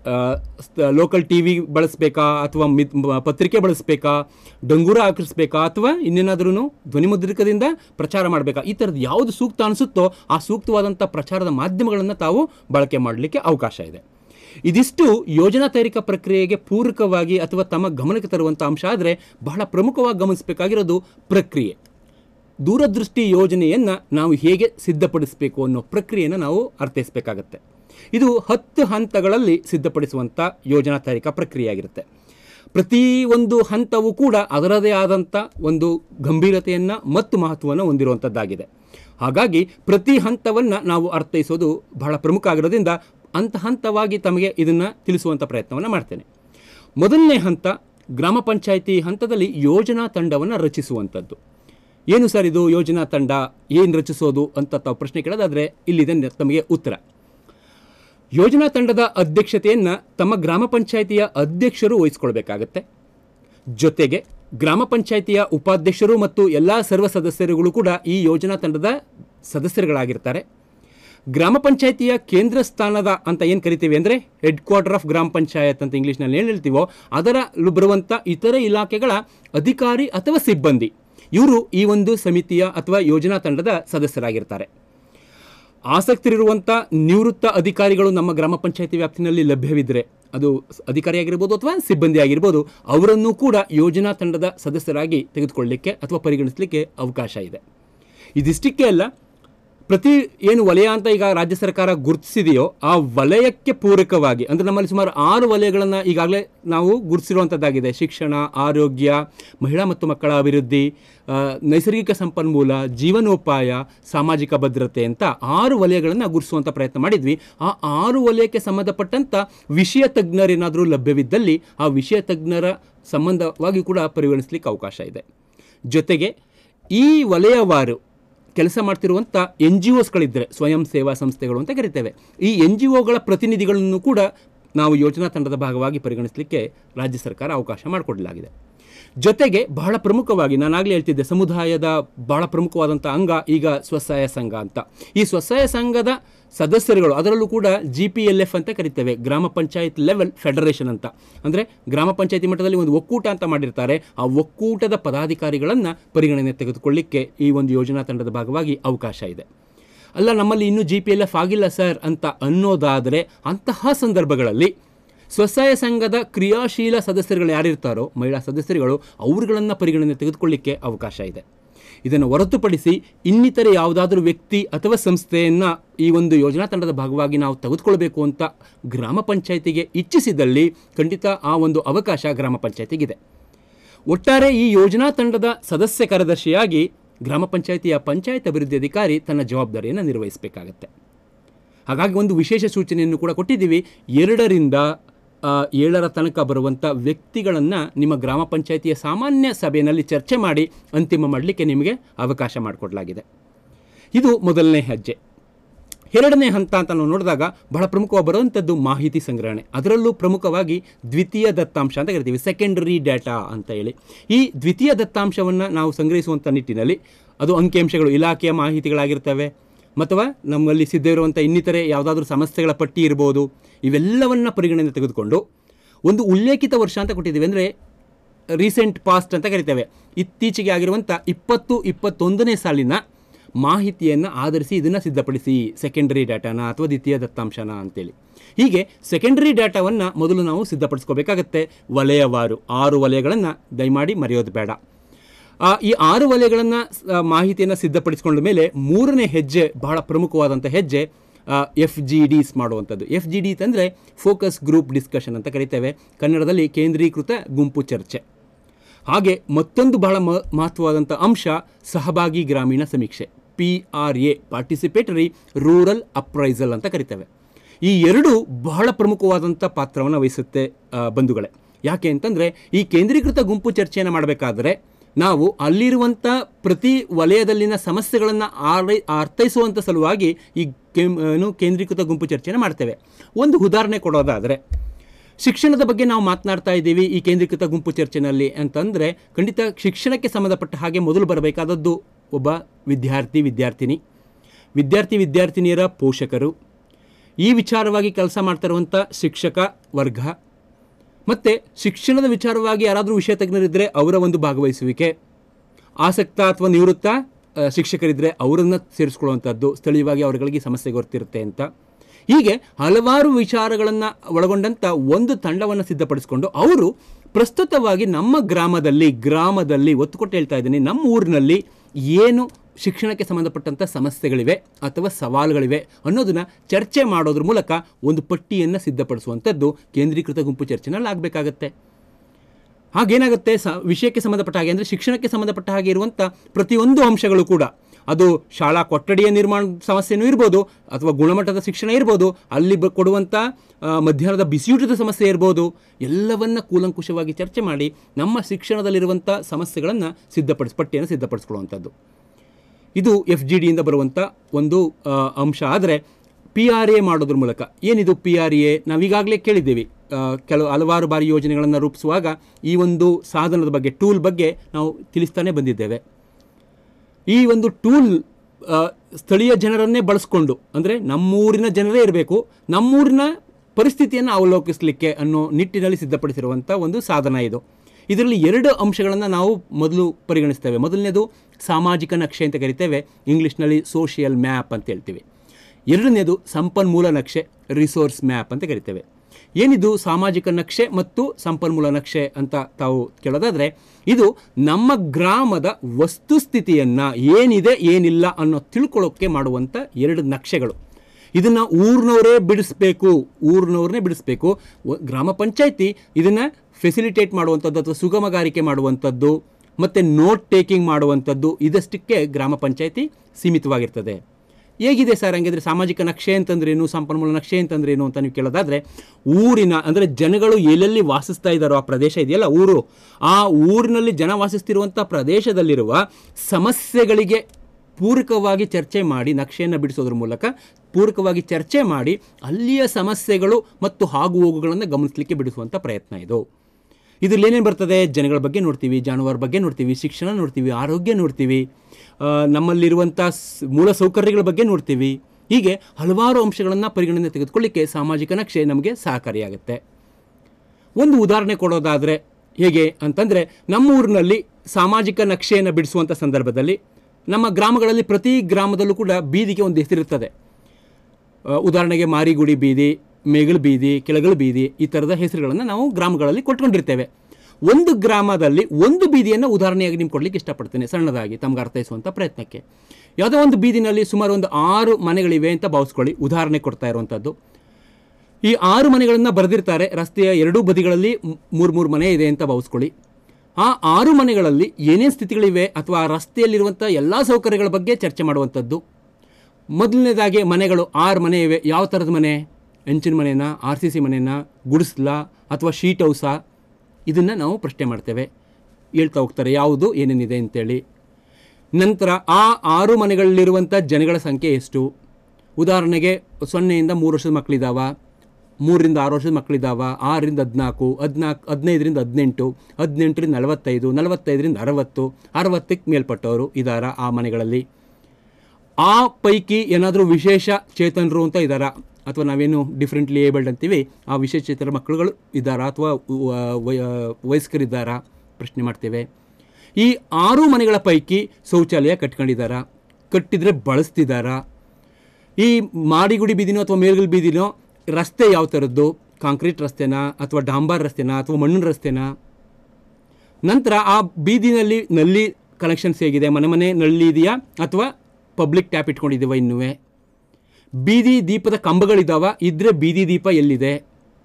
ಲೋಕಲ್ ಟಿ ವಿ ಬಳಸಬೇಕಾ ಅಥವಾ ಮಿತ್ ಮ- ಪತ್ರಿಕೆ ಬಳಸಬೇಕಾ ಡಂಗೂರ ಹಾಕಿಸ್ಬೇಕಾ ಅಥವಾ ಇನ್ನೇನಾದ್ರೂ ಧ್ವನಿಮುದ್ರಿಕದಿಂದ ಪ್ರಚಾರ ಮಾಡಬೇಕಾ ಈ ಥರದ್ದು ಯಾವುದು ಸೂಕ್ತ ಅನಿಸುತ್ತೋ ಆ ಸೂಕ್ತವಾದಂಥ ಪ್ರಚಾರದ ಮಾಧ್ಯಮಗಳನ್ನು ತಾವು ಬಳಕೆ ಮಾಡಲಿಕ್ಕೆ ಅವಕಾಶ ಇದೆ ಇದಿಷ್ಟು ಯೋಜನಾ ತಯಾರಿಕಾ ಪ್ರಕ್ರಿಯೆಗೆ ಪೂರಕವಾಗಿ ಅಥವಾ ತಮ್ಮ ಗಮನಕ್ಕೆ ತರುವಂಥ ಅಂಶ ಆದರೆ ಬಹಳ ಪ್ರಮುಖವಾಗಿ ಗಮನಿಸಬೇಕಾಗಿರೋದು ಪ್ರಕ್ರಿಯೆ ದೂರದೃಷ್ಟಿ ಯೋಜನೆಯನ್ನು ನಾವು ಹೇಗೆ ಸಿದ್ಧಪಡಿಸಬೇಕು ಅನ್ನೋ ಪ್ರಕ್ರಿಯೆಯನ್ನು ನಾವು ಅರ್ಥೈಸಬೇಕಾಗತ್ತೆ ಇದು ಹತ್ತು ಹಂತಗಳಲ್ಲಿ ಸಿದ್ಧಪಡಿಸುವಂಥ ಯೋಜನಾ ತಯಾರಿಕಾ ಪ್ರಕ್ರಿಯೆಯಾಗಿರುತ್ತೆ ಪ್ರತಿ ಒಂದು ಹಂತವೂ ಕೂಡ ಅದರದೇ ಆದಂಥ ಒಂದು ಗಂಭೀರತೆಯನ್ನು ಮತ್ತು ಮಹತ್ವವನ್ನು ಹೊಂದಿರುವಂಥದ್ದಾಗಿದೆ ಹಾಗಾಗಿ ಪ್ರತಿ ಹಂತವನ್ನು ನಾವು ಅರ್ಥೈಸೋದು ಬಹಳ ಪ್ರಮುಖ ಆಗಿರೋದ್ರಿಂದ ಹಂತ ಹಂತವಾಗಿ ತಮಗೆ ಇದನ್ನು ತಿಳಿಸುವಂಥ ಪ್ರಯತ್ನವನ್ನು ಮಾಡ್ತೇನೆ ಮೊದಲನೇ ಹಂತ ಗ್ರಾಮ ಪಂಚಾಯಿತಿ ಹಂತದಲ್ಲಿ ಯೋಜನಾ ತಂಡವನ್ನು ರಚಿಸುವಂಥದ್ದು ಏನು ಸರ್ ಇದು ಯೋಜನಾ ತಂಡ ಏನು ರಚಿಸೋದು ಅಂತ ತಾವು ಪ್ರಶ್ನೆ ಕೇಳೋದಾದರೆ ಇಲ್ಲಿದೆ ನ- ತಮಗೆ ಉತ್ತರ ಯೋಜನಾ ತಂಡದ ಅಧ್ಯಕ್ಷತೆಯನ್ನು ತಮ್ಮ ಗ್ರಾಮ ಪಂಚಾಯಿತಿಯ ಅಧ್ಯಕ್ಷರು ವಹಿಸ್ಕೊಳ್ಬೇಕಾಗತ್ತೆ ಜೊತೆಗೆ ಗ್ರಾಮ ಪಂಚಾಯಿತಿಯ ಉಪಾಧ್ಯಕ್ಷರು ಮತ್ತು ಎಲ್ಲ ಸರ್ವ ಸದಸ್ಯರುಗಳು ಕೂಡ ಈ ಯೋಜನಾ ತಂಡದ ಸದಸ್ಯರುಗಳಾಗಿರ್ತಾರೆ ಗ್ರಾಮ ಪಂಚಾಯಿತಿಯ ಕೇಂದ್ರ ಸ್ಥಾನದ ಅಂತ ಏನು ಕರಿತೀವಿ ಅಂದರೆ ಹೆಡ್ ಕ್ವಾರ್ಟರ್ ಆಫ್ ಗ್ರಾಮ ಪಂಚಾಯತ್ ಅಂತ ಇಂಗ್ಲೀಷ್ನಲ್ಲಿ ಏನು ಹೇಳ್ತೀವೋ ಅದರ ಬರುವಂಥ ಇತರೆ ಇಲಾಖೆಗಳ ಅಧಿಕಾರಿ ಅಥವಾ ಸಿಬ್ಬಂದಿ ಇವರು ಈ ಒಂದು ಸಮಿತಿಯ ಅಥವಾ ಯೋಜನಾ ತಂಡದ ಸದಸ್ಯರಾಗಿರ್ತಾರೆ ಆಸಕ್ತರಿರುವಂಥ ನಿವೃತ್ತ ಅಧಿಕಾರಿಗಳು ನಮ್ಮ ಗ್ರಾಮ ಪಂಚಾಯತಿ ವ್ಯಾಪ್ತಿನಲ್ಲಿ ಲಭ್ಯವಿದ್ದರೆ ಅದು ಸ- ಅಧಿಕಾರಿಯಾಗಿರ್ಬೋದು ಅಥವಾ ಸಿಬ್ಬಂದಿ ಆಗಿರ್ಬೋದು ಅವರನ್ನು ಕೂಡ ಯೋಜನಾ ತಂಡದ ಸದಸ್ಯರಾಗಿ ತೆಗೆದುಕೊಳ್ಳಲಿಕ್ಕೆ ಅಥವಾ ಪರಿಗಣಿಸಲಿಕ್ಕೆ ಅವಕಾಶ ಇದೆ ಇದಿಷ್ಟಕ್ಕೆ ಅಲ್ಲ ಪ್ರತಿ ಏನು ವಲಯ ಅಂತ ಈಗ ರಾಜ್ಯ ಸರ್ಕಾರ ಗುರುತಿಸಿದೆಯೋ ಆ ವಲಯಕ್ಕೆ ಪೂರಕವಾಗಿ ಅಂದರೆ ನಮ್ಮಲ್ಲಿ ಸುಮಾರು ಆರು ವಲಯಗಳನ್ನು ಈಗಾಗಲೇ ನಾವು ಗುರುತಿಸಿರುವಂಥದ್ದಾಗಿದೆ ಶಿಕ್ಷಣ ಆರೋಗ್ಯ ಮಹಿಳಾ ಮತ್ತು ಮಕ್ಕಳ ಅಭಿವೃದ್ಧಿ ಆ, ನೈಸರ್ಗಿಕ ಸಂಪನ್ಮೂಲ ಜೀವನೋಪಾಯ ಸಾಮಾಜಿಕ ಭದ್ರತೆ ಅಂತ ಆರು ವಲಯಗಳನ್ನು ಗುರುತಿಸುವಂಥ ಪ್ರಯತ್ನ ಮಾಡಿದ್ವಿ ಆ ಆರು ವಲಯಕ್ಕೆ ಸಂಬಂಧಪಟ್ಟಂಥ ವಿಷಯ ತಜ್ಞರೇನಾದರೂ ಲಭ್ಯವಿದ್ದಲ್ಲಿ ಆ ವಿಷಯ ತಜ್ಞರ ಸಂಬಂಧವಾಗಿ ಕೂಡ ಪರಿಗಣಿಸಲಿಕ್ಕೆ ಅವಕಾಶ ಇದೆ ಜೊತೆಗೆ ಈ ವಲಯವಾರು ಕೆಲಸ ಮಾಡ್ತಿರುವಂಥ ಎನ್ ಜಿ ಒಸ್ಗಳಿದ್ದರೆ ಸ್ವಯಂ ಸೇವಾ ಸಂಸ್ಥೆಗಳು ಅಂತ ಕರಿತೇವೆ ಈ ಎನ್ ಜಿ ಒಗಳ ಪ್ರತಿನಿಧಿಗಳನ್ನು ಕೂಡ ನಾವು ಯೋಜನಾ ತಂಡದ ಭಾಗವಾಗಿ ಪರಿಗಣಿಸಲಿಕ್ಕೆ ರಾಜ್ಯ ಸರ್ಕಾರ ಅವಕಾಶ ಮಾಡಿಕೊಡಲಾಗಿದೆ ಜೊತೆಗೆ ಬಹಳ ಪ್ರಮುಖವಾಗಿ ನಾನಾಗಲೇ ಹೇಳ್ತಿದ್ದೆ ಸಮುದಾಯದ ಬಹಳ ಪ್ರಮುಖವಾದಂಥ ಅಂಗ ಈಗ ಸ್ವಸಹಾಯ ಸಂಘ ಅಂತ ಈ ಸ್ವಸಹಾಯ ಸಂಘದ ಸದಸ್ಯರುಗಳು ಅದರಲ್ಲೂ ಕೂಡ ಜಿ ಪಿ ಎಲ್ ಎಫ್ ಅಂತ ಕರಿತೇವೆ ಗ್ರಾಮ ಪಂಚಾಯತ್ ಲೆವೆಲ್ ಫೆಡರೇಷನ್ ಅಂತ ಅಂದರೆ ಗ್ರಾಮ ಪಂಚಾಯತಿ ಮಟ್ಟದಲ್ಲಿ ಒಂದು ಒಕ್ಕೂಟ ಅಂತ ಮಾಡಿರ್ತಾರೆ ಆ ಒಕ್ಕೂಟದ ಪದಾಧಿಕಾರಿಗಳನ್ನು ಪರಿಗಣನೆ ತೆಗೆದುಕೊಳ್ಳಿಕ್ಕೆ ಈ ಒಂದು ಯೋಜನಾ ತಂಡದ ಭಾಗವಾಗಿ ಅವಕಾಶ ಇದೆ ಅಲ್ಲ ನಮ್ಮಲ್ಲಿ ಇನ್ನೂ ಜಿ ಪಿ ಎಲ್ ಎಫ್ ಆಗಿಲ್ಲ ಸರ್ ಅಂತ ಅನ್ನೋದಾದರೆ ಅಂತಹ ಸಂದರ್ಭಗಳಲ್ಲಿ ಸ್ವಸಹಾಯ ಸಂಘದ ಕ್ರಿಯಾಶೀಲ ಸದಸ್ಯರುಗಳು ಯಾರಿರ್ತಾರೋ ಮಹಿಳಾ ಸದಸ್ಯರುಗಳು ಅವರುಗಳನ್ನು ಪರಿಗಣನೆ ತೆಗೆದುಕೊಳ್ಳಿಕ್ಕೆ ಅವಕಾಶ ಇದೆ ಇದನ್ನು ಹೊರತುಪಡಿಸಿ ಇನ್ನಿತರೆ ಯಾವುದಾದ್ರೂ ವ್ಯಕ್ತಿ ಅಥವಾ ಸಂಸ್ಥೆಯನ್ನು ಈ ಒಂದು ಯೋಜನಾ ತಂಡದ ಭಾಗವಾಗಿ ನಾವು ತೆಗೆದುಕೊಳ್ಬೇಕು ಅಂತ ಗ್ರಾಮ ಪಂಚಾಯತಿಗೆ ಇಚ್ಛಿಸಿದಲ್ಲಿ ಖಂಡಿತ ಆ ಒಂದು ಅವಕಾಶ ಗ್ರಾಮ ಪಂಚಾಯತಿಗಿದೆ ಒಟ್ಟಾರೆ ಈ ಯೋಜನಾ ತಂಡದ ಸದಸ್ಯ ಕಾರ್ಯದರ್ಶಿಯಾಗಿ ಗ್ರಾಮ ಪಂಚಾಯತಿಯ ಪಂಚಾಯತ್ ಅಭಿವೃದ್ಧಿ ಅಧಿಕಾರಿ ತನ್ನ ಜವಾಬ್ದಾರಿಯನ್ನು ನಿರ್ವಹಿಸಬೇಕಾಗತ್ತೆ ಹಾಗಾಗಿ ಒಂದು ವಿಶೇಷ ಸೂಚನೆಯನ್ನು ಕೂಡ ಕೊಟ್ಟಿದ್ದೀವಿ ಎರಡರಿಂದ ಆ, ಏಳರ ತನಕ ಬರುವಂಥ ವ್ಯಕ್ತಿಗಳನ್ನು ನಿಮ್ಮ ಗ್ರಾಮ ಪಂಚಾಯತಿಯ ಸಾಮಾನ್ಯ ಸಭೆಯಲ್ಲಿ ಚರ್ಚೆ ಮಾಡಿ ಅಂತಿಮ ಮಾಡಲಿಕ್ಕೆ ನಿಮಗೆ ಅವಕಾಶ ಮಾಡಿಕೊಡಲಾಗಿದೆ ಇದು ಮೊದಲನೇ ಹೆಜ್ಜೆ ಎರಡನೇ ಹಂತ ಅಂತ ನಾವು ನೋಡಿದಾಗ ಬಹಳ ಪ್ರಮುಖವಾಗಿ ಬರುವಂಥದ್ದು ಮಾಹಿತಿ ಸಂಗ್ರಹಣೆ ಅದರಲ್ಲೂ ಪ್ರಮುಖವಾಗಿ ದ್ವಿತೀಯ ದತ್ತಾಂಶ ಅಂತ ಕರಿತೀವಿ ಸೆಕೆಂಡರಿ ಡೇಟಾ ಅಂತ ಹೇಳಿ ಈ ದ್ವಿತೀಯ ದತ್ತಾಂಶವನ್ನು ನಾವು ಸಂಗ್ರಹಿಸುವಂಥ ನಿಟ್ಟಿನಲ್ಲಿ ಅದು ಅಂಕಿಅಂಶಗಳು ಇಲಾಖೆಯ ಮಾಹಿತಿಗಳಾಗಿರ್ತವೆ ಅಥವಾ ನಮ್ಮಲ್ಲಿ ಸಿದ್ಧ ಇರುವಂಥ ಇನ್ನಿತರೆ ಯಾವುದಾದ್ರೂ ಸಮಸ್ಯೆಗಳ ಪಟ್ಟಿ ಇರ್ಬೋದು ಇವೆಲ್ಲವನ್ನು ಪರಿಗಣನೆ ತೆಗೆದುಕೊಂಡು ಒಂದು ಉಲ್ಲೇಖಿತ ವರ್ಷ ಅಂತ ಕೊಟ್ಟಿದ್ದೀವಿ ಅಂದರೆ ರೀಸೆಂಟ್ ಪಾಸ್ಟ್ ಅಂತ ಕರಿತೇವೆ ಇತ್ತೀಚೆಗೆ ಆಗಿರುವಂಥ ಇಪ್ಪತ್ತು ಇಪ್ಪತ್ತೊಂದನೇ ಸಾಲಿನ ಮಾಹಿತಿಯನ್ನು ಆಧರಿಸಿ ಇದನ್ನು ಸಿದ್ಧಪಡಿಸಿ ಸೆಕೆಂಡರಿ ಡಾಟಾನ ಅಥವಾ ದ್ವಿತೀಯ ದತ್ತಾಂಶನ ಅಂತೇಳಿ ಹೀಗೆ ಸೆಕೆಂಡರಿ ಡಾಟಾವನ್ನು ಮೊದಲು ನಾವು ಸಿದ್ಧಪಡಿಸ್ಕೋಬೇಕಾಗತ್ತೆ ವಲಯವಾರು ಆರು ವಲಯಗಳನ್ನು ದಯಮಾಡಿ ಮರೆಯೋದು ಬೇಡ ಆ, ಈ ಆರು ವಲಯಗಳನ್ನು ಮಾಹಿತಿಯನ್ನು ಸಿದ್ಧಪಡಿಸಿಕೊಂಡ ಮೇಲೆ ಮೂರನೇ ಹೆಜ್ಜೆ ಬಹಳ ಪ್ರಮುಖವಾದಂಥ ಹೆಜ್ಜೆ ಎಫ್ ಜಿ ಡಿಸ್ ಮಾಡುವಂಥದ್ದು ಎಫ್ ಜಿ ಡಿ ಅಂತಂದರೆ ಫೋಕಸ್ ಗ್ರೂಪ್ ಡಿಸ್ಕಷನ್ ಅಂತ ಕರಿತೇವೆ ಕನ್ನಡದಲ್ಲಿ ಕೇಂದ್ರೀಕೃತ ಗುಂಪು ಚರ್ಚೆ ಹಾಗೆ ಮತ್ತೊಂದು ಬಹಳ ಮ ಮಹತ್ವವಾದಂಥ ಅಂಶ ಸಹಭಾಗಿ ಗ್ರಾಮೀಣ ಸಮೀಕ್ಷೆ P R A participatory rural appraisal ಅಂತ ಕರಿತೇವೆ ಈ ಎರಡು ಬಹಳ ಪ್ರಮುಖವಾದಂಥ ಪಾತ್ರವನ್ನು ವಹಿಸುತ್ತೆ ಆ, ಬಂಧುಗಳೇ ಯಾಕೆ ಅಂತಂದರೆ ಈ ಕೇಂದ್ರೀಕೃತ ಗುಂಪು ಚರ್ಚೆಯನ್ನು ಮಾಡಬೇಕಾದ್ರೆ ನಾವು ಅಲ್ಲಿರುವಂಥ ಪ್ರತಿ ವಲಯದಲ್ಲಿನ ಸಮಸ್ಯೆಗಳನ್ನು ಆರೈ ಅರ್ಥೈಸುವಂಥ ಸಲುವಾಗಿ ಈ ಕೇಮ್ ಏನು ಕೇಂದ್ರೀಕೃತ ಗುಂಪು ಚರ್ಚೆಯನ್ನು ಮಾಡ್ತೇವೆ ಒಂದು ಉದಾಹರಣೆ ಕೊಡೋದಾದರೆ ಶಿಕ್ಷಣದ ಬಗ್ಗೆ ನಾವು ಮಾತನಾಡ್ತಾ ಇದ್ದೀವಿ ಈ ಕೇಂದ್ರೀಕೃತ ಗುಂಪು ಚರ್ಚೆನಲ್ಲಿ ಅಂತಂದರೆ ಖಂಡಿತ ಶಿಕ್ಷಣಕ್ಕೆ ಸಂಬಂಧಪಟ್ಟ ಹಾಗೆ ಮೊದಲು ಬರಬೇಕಾದದ್ದು ಒಬ್ಬ ವಿದ್ಯಾರ್ಥಿ ವಿದ್ಯಾರ್ಥಿನಿ ವಿದ್ಯಾರ್ಥಿ ವಿದ್ಯಾರ್ಥಿನಿಯರ ಪೋಷಕರು ಈ ವಿಚಾರವಾಗಿ ಕೆಲಸ ಮಾಡ್ತಾ ಇರುವಂಥ ಶಿಕ್ಷಕ ವರ್ಗ ಮತ್ತು ಶಿಕ್ಷಣದ ವಿಚಾರವಾಗಿ ಯಾರಾದರೂ ವಿಷಯ ತಜ್ಞರಿದ್ದರೆ ಅವರ ಒಂದು ಭಾಗವಹಿಸುವಿಕೆ ಆಸಕ್ತ ಅಥವಾ ನಿವೃತ್ತ ಆ, ಶಿಕ್ಷಕರಿದ್ದರೆ ಅವರನ್ನು ಸೇರಿಸ್ಕೊಳ್ಳುವಂಥದ್ದು ಸ್ಥಳೀಯವಾಗಿ ಅವರುಗಳಿಗೆ ಸಮಸ್ಯೆ ಗೊತ್ತಿರುತ್ತೆ ಅಂತ ಹೀಗೆ ಹಲವಾರು ವಿಚಾರಗಳನ್ನು ಒಳಗೊಂಡಂಥ ಒಂದು ತಂಡವನ್ನು ಸಿದ್ಧಪಡಿಸಿಕೊಂಡು ಅವರು ಪ್ರಸ್ತುತವಾಗಿ ನಮ್ಮ ಗ್ರಾಮದಲ್ಲಿ ಗ್ರಾಮದಲ್ಲಿ ಒತ್ತು ಕೊಟ್ಟು ಹೇಳ್ತಾ ಇದ್ದೀನಿ ನಮ್ಮ ಊರಿನಲ್ಲಿ ಏನು ಶಿಕ್ಷಣಕ್ಕೆ ಸಂಬಂಧಪಟ್ಟಂಥ ಸಮಸ್ಯೆಗಳಿವೆ ಅಥವಾ ಸವಾಲುಗಳಿವೆ ಅನ್ನೋದನ್ನ ಚರ್ಚೆ ಮಾಡೋದ್ರ ಮೂಲಕ ಒಂದು ಪಟ್ಟಿಯನ್ನು ಸಿದ್ಧಪಡಿಸುವಂಥದ್ದು ಕೇಂದ್ರೀಕೃತ ಗುಂಪು ಚರ್ಚೆನಲ್ಲಿ ಆಗಬೇಕಾಗತ್ತೆ ಹಾಗೇನಾಗುತ್ತೆ ಸ ವಿಷಯಕ್ಕೆ ಸಂಬಂಧಪಟ್ಟ ಹಾಗೆ ಅಂದರೆ ಶಿಕ್ಷಣಕ್ಕೆ ಸಂಬಂಧಪಟ್ಟ ಹಾಗೆ ಇರುವಂಥ ಪ್ರತಿಯೊಂದು ಅಂಶಗಳು ಕೂಡ ಅದು ಶಾಲಾ ಕೊಠಡಿಯ ನಿರ್ಮಾಣ ಸಮಸ್ಯೆನೂ ಇರ್ಬೋದು ಅಥವಾ ಗುಣಮಟ್ಟದ ಶಿಕ್ಷಣ ಇರ್ಬೋದು ಅಲ್ಲಿ ಬ ಕೊಡುವಂಥ ಆ, ಮಧ್ಯಾಹ್ನದ ಬಿಸಿಯೂಟದ ಸಮಸ್ಯೆ ಇರ್ಬೋದು ಎಲ್ಲವನ್ನ ಕೂಲಂಕುಷವಾಗಿ ಚರ್ಚೆ ಮಾಡಿ ನಮ್ಮ ಶಿಕ್ಷಣದಲ್ಲಿರುವಂಥ ಸಮಸ್ಯೆಗಳನ್ನು ಸಿದ್ಧಪಡಿಸ್ ಪಟ್ಟಿಯನ್ನು ಸಿದ್ಧಪಡಿಸ್ಕೊಳ್ಳುವಂಥದ್ದು ಇದು ಎಫ್ ಜಿ ಡಿಯಿಂದ ಬರುವಂಥ ಒಂದು ಆ, ಅಂಶ ಆದರೆ ಪಿ ಆರ್ ಎ ಮಾಡೋದ್ರ ಮೂಲಕ ಏನಿದು ಪಿ ಆರ್ ಎ ನಾವೀಗಾಗಲೇ ಕೇಳಿದ್ದೀವಿ ಆ, ಕೆಲವು ಹಲವಾರು ಬಾರಿ ಯೋಜನೆಗಳನ್ನು ರೂಪಿಸುವಾಗ ಈ ಒಂದು ಸಾಧನದ ಬಗ್ಗೆ ಟೂಲ್ ಬಗ್ಗೆ ನಾವು ತಿಳಿಸ್ತಾನೆ ಬಂದಿದ್ದೇವೆ ಈ ಒಂದು ಟೂಲ್ ಆ, ಸ್ಥಳೀಯ ಜನರನ್ನೇ ಬಳಸ್ಕೊಂಡು ಅಂದರೆ ನಮ್ಮೂರಿನ ಜನರೇ ಇರಬೇಕು ನಮ್ಮೂರಿನ ಪರಿಸ್ಥಿತಿಯನ್ನು ಅವಲೋಕಿಸಲಿಕ್ಕೆ ಅನ್ನೋ ನಿಟ್ಟಿನಲ್ಲಿ ಸಿದ್ಧಪಡಿಸಿರುವಂಥ ಒಂದು ಸಾಧನ ಇದು ಇದರಲ್ಲಿ ಎರಡು ಅಂಶಗಳನ್ನು ನಾವು ಮೊದಲು ಪರಿಗಣಿಸ್ತೇವೆ ಮೊದಲನೇದು ಸಾಮಾಜಿಕ ನಕ್ಷೆ ಅಂತ ಕರಿತೇವೆ ಇಂಗ್ಲೀಷ್ನಲ್ಲಿ ಸೋಷಿಯಲ್ ಮ್ಯಾಪ್ ಅಂತ ಹೇಳ್ತೀವಿ ಎರಡನೇದು ಸಂಪನ್ಮೂಲ ನಕ್ಷೆ ರಿಸೋರ್ಸ್ ಮ್ಯಾಪ್ ಅಂತ ಕರಿತೇವೆ ಏನಿದು ಸಾಮಾಜಿಕ ನಕ್ಷೆ ಮತ್ತು ಸಂಪನ್ಮೂಲ ನಕ್ಷೆ ಅಂತ ತಾವು ಕೇಳೋದಾದರೆ ಇದು ನಮ್ಮ ಗ್ರಾಮದ ವಸ್ತುಸ್ಥಿತಿಯನ್ನು ಏನಿದೆ ಏನಿಲ್ಲ ಅನ್ನೋ ತಿಳ್ಕೊಳ್ಳೋಕ್ಕೆ ಮಾಡುವಂಥ ಎರಡು ನಕ್ಷೆಗಳು ಇದನ್ನು ಊರಿನವರೇ ಬಿಡಿಸ್ಬೇಕು ಊರಿನವ್ರನ್ನೇ ಬಿಡಿಸ್ಬೇಕು ವ- ಗ್ರಾಮ ಪಂಚಾಯಿತಿ ಇದನ್ನು ಫೆಸಿಲಿಟೇಟ್ ಮಾಡುವಂಥದ್ದು ಅಥವಾ ಸುಗಮಗಾರಿಕೆ ಮಾಡುವಂಥದ್ದು ಮತ್ತು ನೋಟ್ ಟೇಕಿಂಗ್ ಮಾಡುವಂಥದ್ದು ಇದಷ್ಟಕ್ಕೆ ಗ್ರಾಮ ಪಂಚಾಯಿತಿ ಸೀಮಿತವಾಗಿರ್ತದೆ ಹೇಗಿದೆ ಸರ್ ಹಂಗಿದ್ರೆ ಸಾಮಾಜಿಕ ನಕ್ಷೆ ಅಂತಂದ್ರೇನು ಸಂಪನ್ಮೂಲ ನಕ್ಷೆ ಅಂತಂದ್ರೇನು ಅಂತ ನೀವು ಕೇಳೋದಾದರೆ ಊರಿನ ಅಂದರೆ ಜನಗಳು ಎಲ್ಲೆಲ್ಲಿ ವಾಸಿಸ್ತಾ ಇದ್ದಾರೋ ಆ ಪ್ರದೇಶ ಇದೆಯಲ್ಲ ಊರು ಆ ಊರಿನಲ್ಲಿ ಜನ ವಾಸಿಸ್ತಿರುವಂಥ ಪ್ರದೇಶದಲ್ಲಿರುವ ಸಮಸ್ಯೆಗಳಿಗೆ ಪೂರಕವಾಗಿ ಚರ್ಚೆ ಮಾಡಿ ನಕ್ಷೆಯನ್ನು ಬಿಡಿಸೋದ್ರ ಮೂಲಕ ಪೂರಕವಾಗಿ ಚರ್ಚೆ ಮಾಡಿ ಅಲ್ಲಿಯ ಸಮಸ್ಯೆಗಳು ಮತ್ತು ಹಾಗು ಹೋಗುಗಳನ್ನು ಗಮನಿಸಲಿಕ್ಕೆ ಬಿಡಿಸುವಂಥ ಪ್ರಯತ್ನ ಇದು ಇದರಲ್ಲಿ ಏನೇನು ಬರ್ತದೆ ಜನಗಳ ಬಗ್ಗೆ ನೋಡ್ತೀವಿ ಜಾನುವಾರು ಬಗ್ಗೆ ನೋಡ್ತೀವಿ ಶಿಕ್ಷಣ ನೋಡ್ತೀವಿ ಆರೋಗ್ಯ ನೋಡ್ತೀವಿ ಆ, ನಮ್ಮಲ್ಲಿರುವಂಥ ಸ್- ಮೂಲ ಸೌಕರ್ಯಗಳ ಬಗ್ಗೆ ನೋಡ್ತೀವಿ ಹೀಗೆ ಹಲವಾರು ಅಂಶಗಳನ್ನು ಪರಿಗಣನೆ ತೆಗೆದುಕೊಳ್ಳಿಕ್ಕೆ ಸಾಮಾಜಿಕ ನಕ್ಷೆ ನಮಗೆ ಸಹಕಾರಿಯಾಗುತ್ತೆ ಒಂದು ಉದಾಹರಣೆ ಕೊಡೋದಾದರೆ ಹೇಗೆ ಅಂತಂದರೆ ನಮ್ಮ ಊರಿನಲ್ಲಿ ಸಾಮಾಜಿಕ ನಕ್ಷೆಯನ್ನು ಬಿಡಿಸುವಂಥ ಸಂದರ್ಭದಲ್ಲಿ ನಮ್ಮ ಗ್ರಾಮಗಳಲ್ಲಿ ಪ್ರತಿ ಗ್ರಾಮದಲ್ಲೂ ಕೂಡ ಬೀದಿಗೆ ಒಂದು ಹೆಸರಿರ್ತದೆ ಆ, ಉದಾಹರಣೆಗೆ ಮಾರಿಗುಡಿ ಬೀದಿ ಮೇಗಲ್ ಬೀದಿ ಕೆಳಗಲ್ ಬೀದಿ ಈ ಥರದ ಹೆಸರುಗಳನ್ನು ನಾವು ಗ್ರಾಮಗಳಲ್ಲಿ ಕೊಟ್ಕೊಂಡಿರ್ತೇವೆ ಒಂದು ಗ್ರಾಮದಲ್ಲಿ ಒಂದು ಬೀದಿಯನ್ನು ಉದಾಹರಣೆಯಾಗಿ ನಿಮ್ಗೆ ಕೊಡ್ಲಿಕ್ಕೆ ಇಷ್ಟಪಡ್ತೇನೆ ಸಣ್ಣದಾಗಿ ತಮ್ಗೆ ಅರ್ಥೈಸುವಂಥ ಪ್ರಯತ್ನಕ್ಕೆ ಯಾವುದೋ ಒಂದು ಬೀದಿನಲ್ಲಿ ಸುಮಾರು ಒಂದು ಆರು ಮನೆಗಳಿವೆ ಅಂತ ಭಾವಿಸ್ಕೊಳ್ಳಿ ಉದಾಹರಣೆ ಕೊಡ್ತಾ ಇರುವಂಥದ್ದು ಈ ಆರು ಮನೆಗಳನ್ನು ಬರೆದಿರ್ತಾರೆ ರಸ್ತೆಯ ಎರಡೂ ಬದಿಗಳಲ್ಲಿ ಮೂರು ಮೂರು ಮನೆ ಇದೆ ಅಂತ ಭಾವಿಸ್ಕೊಳ್ಳಿ ಆ ಆರು ಮನೆಗಳಲ್ಲಿ ಏನೇನು ಸ್ಥಿತಿಗಳಿವೆ ಅಥವಾ ಆ ರಸ್ತೆಯಲ್ಲಿರುವಂಥ ಎಲ್ಲ ಸೌಕರ್ಯಗಳ ಬಗ್ಗೆ ಚರ್ಚೆ ಮಾಡುವಂಥದ್ದು ಮೊದಲನೇದಾಗಿ ಮನೆಗಳು ಆರು ಮನೆ ಇವೆ ಯಾವ ಥರದ ಮನೆ ಹೆಂಚಿನ ಮನೆನಾ ಆರ್ ಸಿ ಸಿ ಮನೆನಾ ಗುಡಿಸ್ಲಾ ಅಥವಾ ಶೀಟ್ ಹೌಸಾ ಇದನ್ನು ನಾವು ಪ್ರಶ್ನೆ ಮಾಡ್ತೇವೆ ಹೇಳ್ತಾ ಹೋಗ್ತಾರೆ ಯಾವುದು ಏನೇನಿದೆ ಅಂತೇಳಿ ನಂತರ ಆ ಆರು ಮನೆಗಳಲ್ಲಿರುವಂಥ ಜನಗಳ ಸಂಖ್ಯೆ ಎಷ್ಟು ಉದಾಹರಣೆಗೆ ಸೊನ್ನೆಯಿಂದ ಮೂರು ವರ್ಷದ ಮಕ್ಕಳಿದ್ದಾವ ಮೂರರಿಂದ ಆರು ವರ್ಷದ ಮಕ್ಕಳಿದ್ದಾವ ಆರರಿಂದ ಹದಿನಾಲ್ಕು ಹದಿನಾಲ್ಕು ಹದಿನೈದರಿಂದ ಹದಿನೆಂಟು ಹದಿನೆಂಟರಿಂದ ನಲವತ್ತೈದು ನಲವತ್ತೈದರಿಂದ ಅರವತ್ತು ಅರವತ್ತಕ್ಕೆ ಮೇಲ್ಪಟ್ಟವರು ಇದ್ದಾರಾ ಆ ಮನೆಗಳಲ್ಲಿ ಆ ಪೈಕಿ ಏನಾದರೂ ವಿಶೇಷ ಚೇತನರು ಅಂತ ಇದ್ದಾರಾ ಅಥವಾ ನಾವೇನು ಡಿಫ್ರೆಂಟ್ಲಿ ಏಬಲ್ಡ್ ಅಂತೀವಿ ಆ ವಿಶೇಷ ಚೇತನ ಮಕ್ಕಳುಗಳು ಇದ್ದಾರಾ ಅಥವಾ ವ- ವಯ- ವಯಸ್ಕರಿದ್ದಾರಾ ಪ್ರಶ್ನೆ ಮಾಡ್ತೇವೆ ಈ ಆರು ಮನೆಗಳ ಪೈಕಿ ಶೌಚಾಲಯ ಕಟ್ಕೊಂಡಿದ್ದಾರಾ ಕಟ್ಟಿದರೆ ಬಳಸ್ತಿದ್ದಾರಾ ಈ ಮಾಡಿಗುಡಿ ಬೀದಿನೋ ಅಥವಾ ಮೇಲ್ಗಲ್ ಬೀದಿನೋ ರಸ್ತೆ ಯಾವ ಥರದ್ದು ಕಾಂಕ್ರೀಟ್ ರಸ್ತೆನಾ ಅಥವಾ ಡಾಂಬಾರ್ ರಸ್ತೆನಾ ಅಥವಾ ಮಣ್ಣಿನ ರಸ್ತೆನಾ ನಂತರ ಆ ಬೀದಿನಲ್ಲಿ ನಲ್ಲಿ ಕನೆಕ್ಷನ್ಸ್ ಹೇಗಿದೆ ಮನೆ ಮನೆ ನಲ್ಲಿ ಇದೆಯಾ ಅಥವಾ ಪಬ್ಲಿಕ್ ಟ್ಯಾಪ್ ಇಟ್ಕೊಂಡಿದ್ದೀವ ಇನ್ನೂ ಬೀದಿ ದೀಪದ ಕಂಬಗಳಿದ್ದಾವ ಇದ್ರೆ ಬೀದಿ ದೀಪ ಎಲ್ಲಿದೆ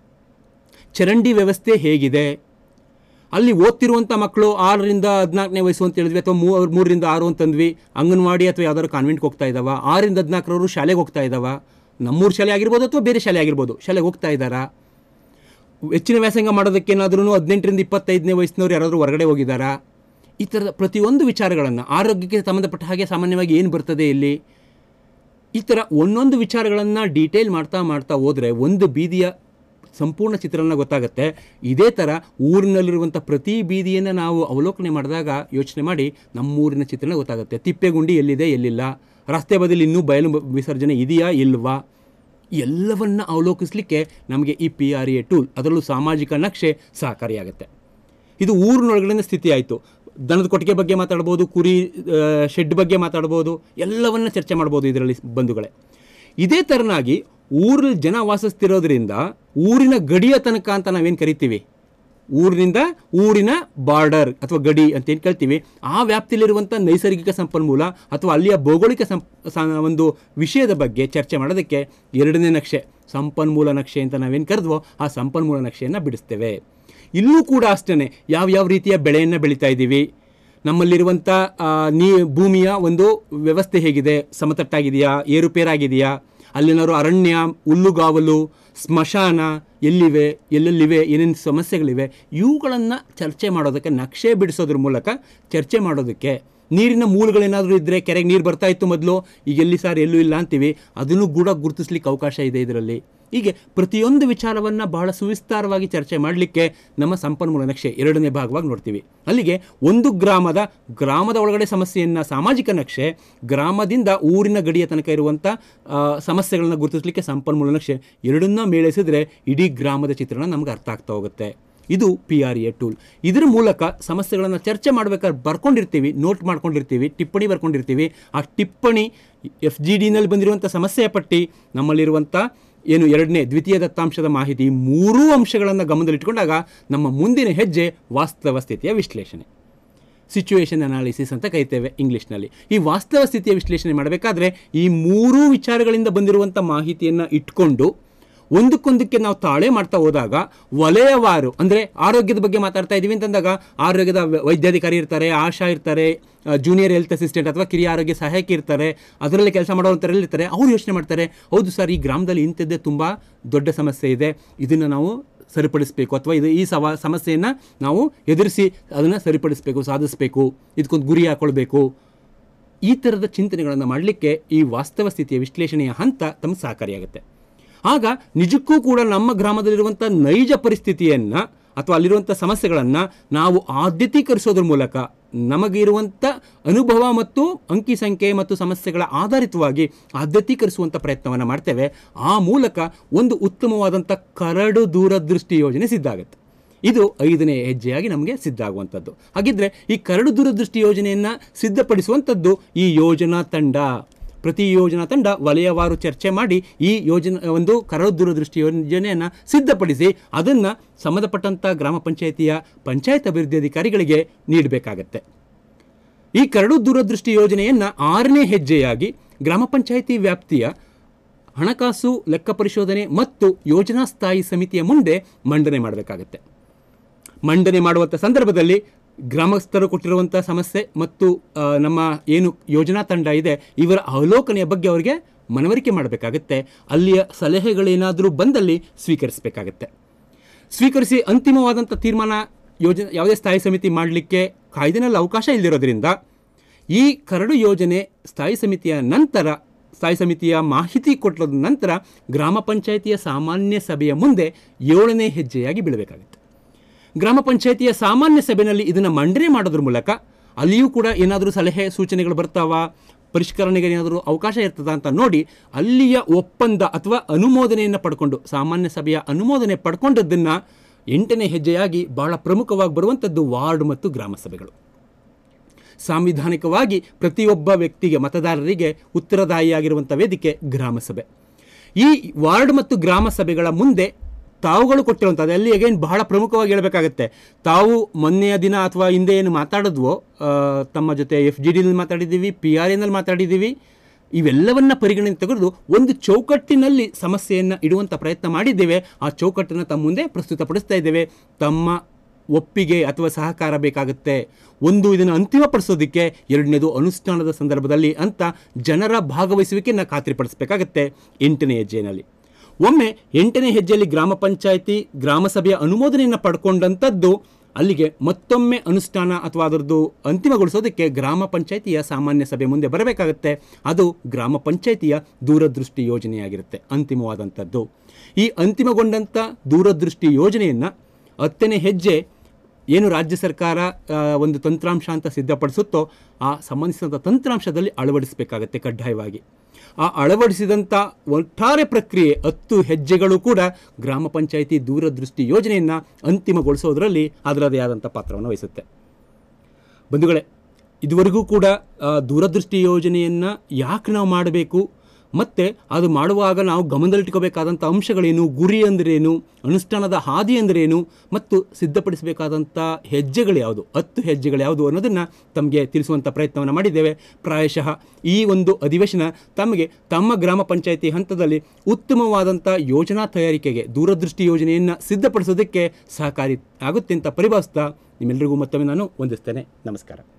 ಚರಂಡಿ ವ್ಯವಸ್ಥೆ ಹೇಗಿದೆ ಅಲ್ಲಿ ಓದ್ತಿರುವಂಥ ಮಕ್ಕಳು ಆರರಿಂದ ಹದಿನಾಲ್ಕನೇ ವಯಸ್ಸು ಅಂತ ಹೇಳಿದ್ವಿ ಅಥವಾ ಮೂ ಮೂರರಿಂದ ಆರು ಅಂತಂದ್ವಿ ಅಂಗನವಾಡಿ ಅಥವಾ ಯಾವ್ದಾದ್ರು ಕಾನ್ವೆಂಟ್ಗೆ ಹೋಗ್ತಾ ಇದ್ದಾವ ಆರರಿಂದ ಹದಿನಾಲ್ಕರವರು ಶಾಲೆಗೆ ಹೋಗ್ತಾ ಇದ್ದಾವ ನಮ್ಮೂರು ಶಾಲೆ ಆಗಿರ್ಬೋದು ಅಥವಾ ಬೇರೆ ಶಾಲೆ ಆಗಿರ್ಬೋದು ಶಾಲೆಗೆ ಹೋಗ್ತಾ ಇದ್ದಾರಾ ಹೆಚ್ಚಿನ ವ್ಯಾಸಂಗ ಮಾಡೋದಕ್ಕೆ ಏನಾದ್ರೂ ಹದಿನೆಂಟರಿಂದ ಇಪ್ಪತ್ತೈದನೇ ವಯಸ್ಸಿನವ್ರು ಯಾರಾದರೂ ಹೊರಗಡೆ ಹೋಗಿದ್ದಾರಾ ಈ ಥರದ ಪ್ರತಿಯೊಂದು ವಿಚಾರಗಳನ್ನು ಆರೋಗ್ಯಕ್ಕೆ ಸಂಬಂಧಪಟ್ಟ ಹಾಗೆ ಸಾಮಾನ್ಯವಾಗಿ ಏನು ಬರ್ತದೆ ಇಲ್ಲಿ ಈ ಥರ ಒಂದೊಂದು ವಿಚಾರಗಳನ್ನು ಡೀಟೇಲ್ ಮಾಡ್ತಾ ಮಾಡ್ತಾ ಹೋದರೆ ಒಂದು ಬೀದಿಯ ಸಂಪೂರ್ಣ ಚಿತ್ರಣ ಗೊತ್ತಾಗುತ್ತೆ ಇದೇ ಥರ ಊರಿನಲ್ಲಿರುವಂಥ ಪ್ರತಿ ಬೀದಿಯನ್ನು ನಾವು ಅವಲೋಕನೆ ಮಾಡಿದಾಗ ಯೋಚನೆ ಮಾಡಿ ನಮ್ಮೂರಿನ ಚಿತ್ರಣ ಗೊತ್ತಾಗುತ್ತೆ ತಿಪ್ಪೆಗುಂಡಿ ಎಲ್ಲಿದೆ ಎಲ್ಲಿಲ್ಲ ರಸ್ತೆ ಬದಿಲಿ ಇನ್ನೂ ಬಯಲು ವಿಸರ್ಜನೆ ಇದೆಯಾ ಇಲ್ವಾ ಎಲ್ಲವನ್ನ ಅವಲೋಕಿಸಲಿಕ್ಕೆ ನಮಗೆ ಈ ಪಿ ಆರ್ ಎ ಟೂಲ್ ಅದರಲ್ಲೂ ಸಾಮಾಜಿಕ ನಕ್ಷೆ ಸಹಕಾರಿಯಾಗುತ್ತೆ ಇದು ಊರಿನೊಳಗಡೆ ಸ್ಥಿತಿ ಆಯಿತು ದನದ ಕೊಟ್ಟಿಗೆ ಬಗ್ಗೆ ಮಾತಾಡ್ಬೋದು ಕುರಿ ಆ, ಶೆಡ್ ಬಗ್ಗೆ ಮಾತಾಡ್ಬೋದು ಎಲ್ಲವನ್ನ ಚರ್ಚೆ ಮಾಡ್ಬೋದು ಇದರಲ್ಲಿ ಬಂಧುಗಳೇ ಇದೇ ಥರನಾಗಿ ಊರಲ್ಲಿ ಜನ ವಾಸಿಸ್ತಿರೋದ್ರಿಂದ ಊರಿನ ಗಡಿಯ ತನಕ ಅಂತ ನಾವೇನು ಕರಿತೀವಿ ಊರಿನಿಂದ ಊರಿನ ಬಾರ್ಡರ್ ಅಥವಾ ಗಡಿ ಅಂತ ಏನು ಕರಿತೀವಿ ಆ ವ್ಯಾಪ್ತಿಯಲ್ಲಿರುವಂಥ ನೈಸರ್ಗಿಕ ಸಂಪನ್ಮೂಲ ಅಥವಾ ಅಲ್ಲಿಯ ಭೌಗೋಳಿಕ ಸಂ ಸ- ಒಂದು ವಿಷಯದ ಬಗ್ಗೆ ಚರ್ಚೆ ಮಾಡೋದಕ್ಕೆ ಎರಡನೇ ನಕ್ಷೆ ಸಂಪನ್ಮೂಲ ನಕ್ಷೆ ಅಂತ ನಾವೇನು ಕರೆದ್ವೋ ಆ ಸಂಪನ್ಮೂಲ ನಕ್ಷೆಯನ್ನು ಬಿಡಿಸ್ತೇವೆ ಇಲ್ಲೂ ಕೂಡ ಅಷ್ಟೇ ಯಾವ್ಯಾವ ರೀತಿಯ ಬೆಳೆಯನ್ನು ಬೆಳೀತಾ ಇದ್ದೀವಿ ನಮ್ಮಲ್ಲಿರುವಂಥ ಆ, ನೀ ಭೂಮಿಯ ಒಂದು ವ್ಯವಸ್ಥೆ ಹೇಗಿದೆ ಸಮತಟ್ಟಾಗಿದೆಯಾ ಏರುಪೇರಾಗಿದೆಯಾ ಅಲ್ಲೇನಾದ್ರು ಅರಣ್ಯ ಹುಲ್ಲುಗಾವಲು ಸ್ಮಶಾನ ಎಲ್ಲಿವೆ ಎಲ್ಲೆಲ್ಲಿವೆ ಏನೇನು ಸಮಸ್ಯೆಗಳಿವೆ ಇವುಗಳನ್ನು ಚರ್ಚೆ ಮಾಡೋದಕ್ಕೆ ನಕ್ಷೆ ಬಿಡಿಸೋದ್ರ ಮೂಲಕ ಚರ್ಚೆ ಮಾಡೋದಕ್ಕೆ ನೀರಿನ ಮೂಲಗಳೇನಾದರೂ ಇದ್ದರೆ ಕೆರೆಗೆ ನೀರು ಬರ್ತಾ ಇತ್ತು ಮೊದಲು ಈಗ ಎಲ್ಲಿ ಸಾರ್ ಎಲ್ಲೂ ಇಲ್ಲ ಅಂತೀವಿ ಅದನ್ನು ಕೂಡ ಗುರುತಿಸ್ಲಿಕ್ಕೆ ಅವಕಾಶ ಇದೆ ಇದರಲ್ಲಿ ಹೀಗೆ ಪ್ರತಿಯೊಂದು ವಿಚಾರವನ್ನು ಬಹಳ ಸುವಿಸ್ತಾರವಾಗಿ ಚರ್ಚೆ ಮಾಡಲಿಕ್ಕೆ ನಮ್ಮ ಸಂಪನ್ಮೂಲ ನಕ್ಷೆ ಎರಡನೇ ಭಾಗವಾಗಿ ನೋಡ್ತೀವಿ ಅಲ್ಲಿಗೆ ಒಂದು ಗ್ರಾಮದ ಗ್ರಾಮದ ಒಳಗಡೆ ಸಮಸ್ಯೆಯನ್ನು ಸಾಮಾಜಿಕ ನಕ್ಷೆ ಗ್ರಾಮದಿಂದ ಊರಿನ ಗಡಿಯ ತನಕ ಇರುವಂಥ ಸಮಸ್ಯೆಗಳನ್ನು ಗುರುತಿಸಲಿಕ್ಕೆ ಸಂಪನ್ಮೂಲ ನಕ್ಷೆ ಎರಡನ್ನ ಮೇಳೈಸಿದ್ರೆ ಇಡೀ ಗ್ರಾಮದ ಚಿತ್ರಣ ನಮ್ಗೆ ಅರ್ಥ ಆಗ್ತಾ ಹೋಗುತ್ತೆ ಇದು ಪಿ ಆರ್ ಎ ಟೂಲ್ ಇದರ ಮೂಲಕ ಸಮಸ್ಯೆಗಳನ್ನು ಚರ್ಚೆ ಮಾಡ್ಬೇಕಾದ್ರೆ ಬರ್ಕೊಂಡಿರ್ತೀವಿ ನೋಟ್ ಮಾಡ್ಕೊಂಡಿರ್ತೀವಿ ಟಿಪ್ಪಣಿ ಬರ್ಕೊಂಡಿರ್ತೀವಿ ಆ ಟಿಪ್ಪಣಿ ಎಫ್ ಜಿ ಡಿನಲ್ಲಿ ಬಂದಿರುವಂಥ ಸಮಸ್ಯೆಯ ಪಟ್ಟಿ ನಮ್ಮಲ್ಲಿರುವಂಥ ಏನು ಎರಡನೇ ದ್ವಿತೀಯ ದತ್ತಾಂಶದ ಮಾಹಿತಿ ಈ ಮೂರೂ ಅಂಶಗಳನ್ನು ಗಮನದಲ್ಲಿಟ್ಕೊಂಡಾಗ ನಮ್ಮ ಮುಂದಿನ ಹೆಜ್ಜೆ ವಾಸ್ತವ ಸ್ಥಿತಿಯ ವಿಶ್ಲೇಷಣೆ ಸಿಚುವೇಶನ್ ಅನಾಲಿಸಿಸ್ ಅಂತ ಕರಿತೇವೆ ಇಂಗ್ಲೀಷ್ನಲ್ಲಿ ಈ ವಾಸ್ತವ ಸ್ಥಿತಿಯ ವಿಶ್ಲೇಷಣೆ ಮಾಡಬೇಕಾದ್ರೆ ಈ ಮೂರೂ ವಿಚಾರಗಳಿಂದ ಬಂದಿರುವಂಥ ಮಾಹಿತಿಯನ್ನು ಇಟ್ಕೊಂಡು ಒಂದಕ್ಕೊಂದಕ್ಕೆ ನಾವು ತಾಳೆ ಮಾಡ್ತಾ ಹೋದಾಗ ವಲಯವಾರು ಅಂದರೆ ಆರೋಗ್ಯದ ಬಗ್ಗೆ ಮಾತಾಡ್ತಾ ಇದ್ದೀವಿ ಅಂತಂದಾಗ ಆರೋಗ್ಯದ ವೈ- ವೈದ್ಯಾಧಿಕಾರಿ ಇರ್ತಾರೆ ಆಶಾ ಇರ್ತಾರೆ ಜೂನಿಯರ್ ಹೆಲ್ತ್ ಅಸಿಸ್ಟೆಂಟ್ ಅಥವಾ ಕಿರಿಯ ಆರೋಗ್ಯ ಸಹಾಯಕಿ ಇರ್ತಾರೆ ಅದರಲ್ಲಿ ಕೆಲಸ ಮಾಡೋವಂಥರಲ್ಲಿ ಇರ್ತಾರೆ ಅವ್ರು ಯೋಚನೆ ಮಾಡ್ತಾರೆ ಹೌದು ಸರ್ ಈ ಗ್ರಾಮದಲ್ಲಿ ಇಂಥದ್ದೇ ತುಂಬ ದೊಡ್ಡ ಸಮಸ್ಯೆ ಇದೆ ಇದನ್ನು ನಾವು ಸರಿಪಡಿಸಬೇಕು ಅಥವಾ ಇದು ಈ ಸವ ಸಮಸ್ಯೆಯನ್ನು ನಾವು ಎದುರಿಸಿ ಅದನ್ನು ಸರಿಪಡಿಸಬೇಕು ಸಾಧಿಸಬೇಕು ಇದಕ್ಕೊಂದು ಗುರಿ ಹಾಕೊಳ್ಬೇಕು ಈ ಥರದ ಚಿಂತನೆಗಳನ್ನು ಮಾಡಲಿಕ್ಕೆ ಈ ವಾಸ್ತವ ಸ್ಥಿತಿಯ ವಿಶ್ಲೇಷಣೆಯ ಹಂತ ತಮಗೆ ಸಹಕಾರಿಯಾಗುತ್ತೆ ಆಗ ನಿಜಕ್ಕೂ ಕೂಡ ನಮ್ಮ ಗ್ರಾಮದಲ್ಲಿರುವಂಥ ನೈಜ ಪರಿಸ್ಥಿತಿಯನ್ನು ಅಥವಾ ಅಲ್ಲಿರುವಂಥ ಸಮಸ್ಯೆಗಳನ್ನು ನಾವು ಆದ್ಯತೀಕರಿಸೋದ್ರ ಮೂಲಕ ನಮಗಿರುವಂಥ ಅನುಭವ ಮತ್ತು ಅಂಕಿ ಸಂಖ್ಯೆ ಮತ್ತು ಸಮಸ್ಯೆಗಳ ಆಧಾರಿತವಾಗಿ ಆದ್ಯತೀಕರಿಸುವಂಥ ಪ್ರಯತ್ನವನ್ನು ಮಾಡ್ತೇವೆ ಆ ಮೂಲಕ ಒಂದು ಉತ್ತಮವಾದಂಥ ಕರಡು ದೂರದೃಷ್ಟಿ ಯೋಜನೆ ಸಿದ್ಧ ಆಗುತ್ತೆ ಇದು ಐದನೇ ಹೆಜ್ಜೆಯಾಗಿ ನಮಗೆ ಸಿದ್ಧ ಆಗುವಂಥದ್ದು ಹಾಗಿದ್ರೆ ಈ ಕರಡು ದೂರದೃಷ್ಟಿ ಯೋಜನೆಯನ್ನು ಸಿದ್ಧಪಡಿಸುವಂಥದ್ದು ಈ ಯೋಜನಾ ತಂಡ ಪ್ರತಿ ಯೋಜನಾ ತಂಡ ವಲಯವಾರು ಚರ್ಚೆ ಮಾಡಿ ಈ ಯೋಜನೆ ಒಂದು ಕರಡು ದೂರದೃಷ್ಟಿ ಯೋಜನೆಯನ್ನು ಸಿದ್ಧಪಡಿಸಿ ಅದನ್ನು ಸಂಬಂಧಪಟ್ಟಂಥ ಗ್ರಾಮ ಪಂಚಾಯಿತಿಯ ಪಂಚಾಯತ್ ಅಭಿವೃದ್ಧಿ ಅಧಿಕಾರಿಗಳಿಗೆ ನೀಡಬೇಕಾಗತ್ತೆ ಈ ಕರಡು ದೂರದೃಷ್ಟಿ ಯೋಜನೆಯನ್ನು ಆರನೇ ಹೆಜ್ಜೆಯಾಗಿ ಗ್ರಾಮ ಪಂಚಾಯಿತಿ ವ್ಯಾಪ್ತಿಯ ಹಣಕಾಸು ಲೆಕ್ಕ ಪರಿಶೋಧನೆ ಮತ್ತು ಯೋಜನಾ ಸ್ಥಾಯಿ ಸಮಿತಿಯ ಮುಂದೆ ಮಂಡನೆ ಮಾಡಬೇಕಾಗತ್ತೆ ಮಂಡನೆ ಮಾಡುವಂಥ ಸಂದರ್ಭದಲ್ಲಿ ಗ್ರಾಮಸ್ಥರು ಕೊಟ್ಟಿರುವಂಥ ಸಮಸ್ಯೆ ಮತ್ತು ಆ, ನಮ್ಮ ಏನು ಯೋಜನಾ ತಂಡ ಇದೆ ಇವರ ಅವಲೋಕನೆಯ ಬಗ್ಗೆ ಅವರಿಗೆ ಮನವರಿಕೆ ಮಾಡಬೇಕಾಗತ್ತೆ ಅಲ್ಲಿಯ ಸಲಹೆಗಳೇನಾದರೂ ಬಂದಲ್ಲಿ ಸ್ವೀಕರಿಸಬೇಕಾಗತ್ತೆ ಸ್ವೀಕರಿಸಿ ಅಂತಿಮವಾದಂಥ ತೀರ್ಮಾನ ಯೋಜನೆ ಯಾವುದೇ ಸ್ಥಾಯಿ ಸಮಿತಿ ಮಾಡಲಿಕ್ಕೆ ಕಾಯ್ದೆನಲ್ಲಿ ಅವಕಾಶ ಇಲ್ಲದಿರೋದ್ರಿಂದ ಈ ಕರಡು ಯೋಜನೆ ಸ್ಥಾಯಿ ಸಮಿತಿಯ ನಂತರ ಸ್ಥಾಯಿ ಸಮಿತಿಯ ಮಾಹಿತಿ ಕೊಟ್ಟದ ನಂತರ ಗ್ರಾಮ ಪಂಚಾಯಿತಿಯ ಸಾಮಾನ್ಯ ಸಭೆಯ ಮುಂದೆ ಏಳನೇ ಹೆಜ್ಜೆಯಾಗಿ ಬೀಳಬೇಕಾಗುತ್ತೆ ಗ್ರಾಮ ಪಂಚಾಯಿತಿಯ ಸಾಮಾನ್ಯ ಸಭೆಯಲ್ಲಿ ಇದನ್ನು ಮಂಡನೆ ಮಾಡೋದ್ರ ಮೂಲಕ ಅಲ್ಲಿಯೂ ಕೂಡ ಏನಾದರೂ ಸಲಹೆ ಸೂಚನೆಗಳು ಬರ್ತಾವ ಪರಿಷ್ಕರಣೆಗೆ ಏನಾದರೂ ಅವಕಾಶ ಇರ್ತದ ಅಂತ ನೋಡಿ ಅಲ್ಲಿಯ ಒಪ್ಪಂದ ಅಥವಾ ಅನುಮೋದನೆಯನ್ನು ಪಡ್ಕೊಂಡು ಸಾಮಾನ್ಯ ಸಭೆಯ ಅನುಮೋದನೆ ಪಡ್ಕೊಂಡದ್ದನ್ನು ಎಂಟನೇ ಹೆಜ್ಜೆಯಾಗಿ ಬಹಳ ಪ್ರಮುಖವಾಗಿ ಬರುವಂಥದ್ದು ವಾರ್ಡ್ ಮತ್ತು ಗ್ರಾಮ ಸಭೆಗಳು ಸಾಂವಿಧಾನಿಕವಾಗಿ ಪ್ರತಿಯೊಬ್ಬ ವ್ಯಕ್ತಿಗೆ ಮತದಾರರಿಗೆ ಉತ್ತರದಾಯಿಯಾಗಿರುವಂಥ ವೇದಿಕೆ ಗ್ರಾಮ ಸಭೆ ಈ ವಾರ್ಡ್ ಮತ್ತು ಗ್ರಾಮ ಸಭೆಗಳ ಮುಂದೆ ತಾವುಗಳು ಕೊಟ್ಟಿರುವಂಥ ಅಲ್ಲಿ ಅಗೇನ್ ಬಹಳ ಪ್ರಮುಖವಾಗಿ ಹೇಳಬೇಕಾಗತ್ತೆ ತಾವು ಮೊನ್ನೆಯ ದಿನ ಅಥವಾ ಹಿಂದೆ ಏನು ಮಾತಾಡಿದ್ವೋ ಆ, ತಮ್ಮ ಜೊತೆ ಎಫ್ ಜಿ ಡಿನಲ್ಲಿ ಮಾತಾಡಿದ್ದೀವಿ ಪಿ ಆರ್ ಎನಲ್ಲಿ ಮಾತಾಡಿದ್ದೀವಿ ಇವೆಲ್ಲವನ್ನ ಪರಿಗಣನೆ ತೆಗೆದು ಒಂದು ಚೌಕಟ್ಟಿನಲ್ಲಿ ಸಮಸ್ಯೆಯನ್ನು ಇಡುವಂಥ ಪ್ರಯತ್ನ ಮಾಡಿದ್ದೇವೆ ಆ ಚೌಕಟ್ಟನ್ನು ತಮ್ಮ ಮುಂದೆ ಪ್ರಸ್ತುತಪಡಿಸ್ತಾ ಇದ್ದೇವೆ ತಮ್ಮ ಒಪ್ಪಿಗೆ ಅಥವಾ ಸಹಕಾರ ಬೇಕಾಗುತ್ತೆ ಒಂದು ಇದನ್ನು ಅಂತಿಮಪಡಿಸೋದಕ್ಕೆ ಎರಡನೇದು ಅನುಷ್ಠಾನದ ಸಂದರ್ಭದಲ್ಲಿ ಅಂತ ಜನರ ಭಾಗವಹಿಸುವಿಕೆಯನ್ನು ಖಾತ್ರಿಪಡಿಸಬೇಕಾಗತ್ತೆ ಎಂಟನೇ ಹೆಜ್ಜೆಯಲ್ಲಿ ಒಮ್ಮೆ ಎಂಟನೇ ಹೆಜ್ಜೆಯಲ್ಲಿ ಗ್ರಾಮ ಪಂಚಾಯಿತಿ ಗ್ರಾಮ ಸಭೆಯ ಅನುಮೋದನೆಯನ್ನು ಪಡ್ಕೊಂಡಂಥದ್ದು ಅಲ್ಲಿಗೆ ಮತ್ತೊಮ್ಮೆ ಅನುಷ್ಠಾನ ಅಥವಾ ಅದರದ್ದು ಅಂತಿಮಗೊಳಿಸೋದಕ್ಕೆ ಗ್ರಾಮ ಪಂಚಾಯಿತಿಯ ಸಾಮಾನ್ಯ ಸಭೆ ಮುಂದೆ ಬರಬೇಕಾಗತ್ತೆ ಅದು ಗ್ರಾಮ ಪಂಚಾಯಿತಿಯ ದೂರದೃಷ್ಟಿ ಯೋಜನೆಯಾಗಿರುತ್ತೆ ಅಂತಿಮವಾದಂಥದ್ದು ಈ ಅಂತಿಮಗೊಂಡಂಥ ದೂರದೃಷ್ಟಿ ಯೋಜನೆಯನ್ನು ಹತ್ತನೇ ಹೆಜ್ಜೆ ಏನು ರಾಜ್ಯ ಸರ್ಕಾರ ಆ, ಒಂದು ತಂತ್ರಾಂಶ ಅಂತ ಸಿದ್ಧಪಡಿಸುತ್ತೋ ಆ ಸಂಬಂಧಿಸಿದಂಥ ತಂತ್ರಾಂಶದಲ್ಲಿ ಅಳವಡಿಸಬೇಕಾಗತ್ತೆ ಕಡ್ಡಾಯವಾಗಿ ಆ ಅಳವಡಿಸಿದಂಥ ಒಟ್ಟಾರೆ ಪ್ರಕ್ರಿಯೆ ಹತ್ತು ಹೆಜ್ಜೆಗಳು ಕೂಡ ಗ್ರಾಮ ಪಂಚಾಯಿತಿ ದೂರದೃಷ್ಟಿ ಯೋಜನೆಯನ್ನು ಅಂತಿಮಗೊಳಿಸೋದರಲ್ಲಿ ಅದರದೇ ಆದಂಥ ಪಾತ್ರವನ್ನು ವಹಿಸುತ್ತೆ ಬಂಧುಗಳೇ ಇದುವರೆಗೂ ಕೂಡ ಆ, ದೂರದೃಷ್ಟಿ ಯೋಜನೆಯನ್ನು ಯಾಕೆ ನಾವು ಮಾಡಬೇಕು ಮತ್ತು ಅದು ಮಾಡುವಾಗ ನಾವು ಗಮನದಲ್ಲಿಟ್ಕೋಬೇಕಾದಂಥ ಅಂಶಗಳೇನು ಗುರಿ ಅಂದ್ರೇನು ಅನುಷ್ಠಾನದ ಹಾದಿ ಅಂದ್ರೇನು ಮತ್ತು ಸಿದ್ಧಪಡಿಸಬೇಕಾದಂಥ ಹೆಜ್ಜೆಗಳು ಯಾವುದು ಹತ್ತು ಹೆಜ್ಜೆಗಳು ಯಾವುದು ಅನ್ನೋದನ್ನು ತಮಗೆ ತಿಳಿಸುವಂಥ ಪ್ರಯತ್ನವನ್ನು ಮಾಡಿದ್ದೇವೆ ಪ್ರಾಯಶಃ ಈ ಒಂದು ಅಧಿವೇಶನ ತಮಗೆ ತಮ್ಮ ಗ್ರಾಮ ಪಂಚಾಯಿತಿ ಹಂತದಲ್ಲಿ ಉತ್ತಮವಾದಂಥ ಯೋಜನಾ ತಯಾರಿಕೆಗೆ ದೂರದೃಷ್ಟಿ ಯೋಜನೆಯನ್ನು ಸಿದ್ಧಪಡಿಸೋದಕ್ಕೆ ಸಹಕಾರಿ ಆಗುತ್ತೆ ಅಂತ ಪರಿಭಾವಿಸ್ತಾ ನಿಮ್ಮೆಲ್ಲರಿಗೂ ಮತ್ತೊಮ್ಮೆ ನಾನು ವಂದಿಸ್ತೇನೆ ನಮಸ್ಕಾರ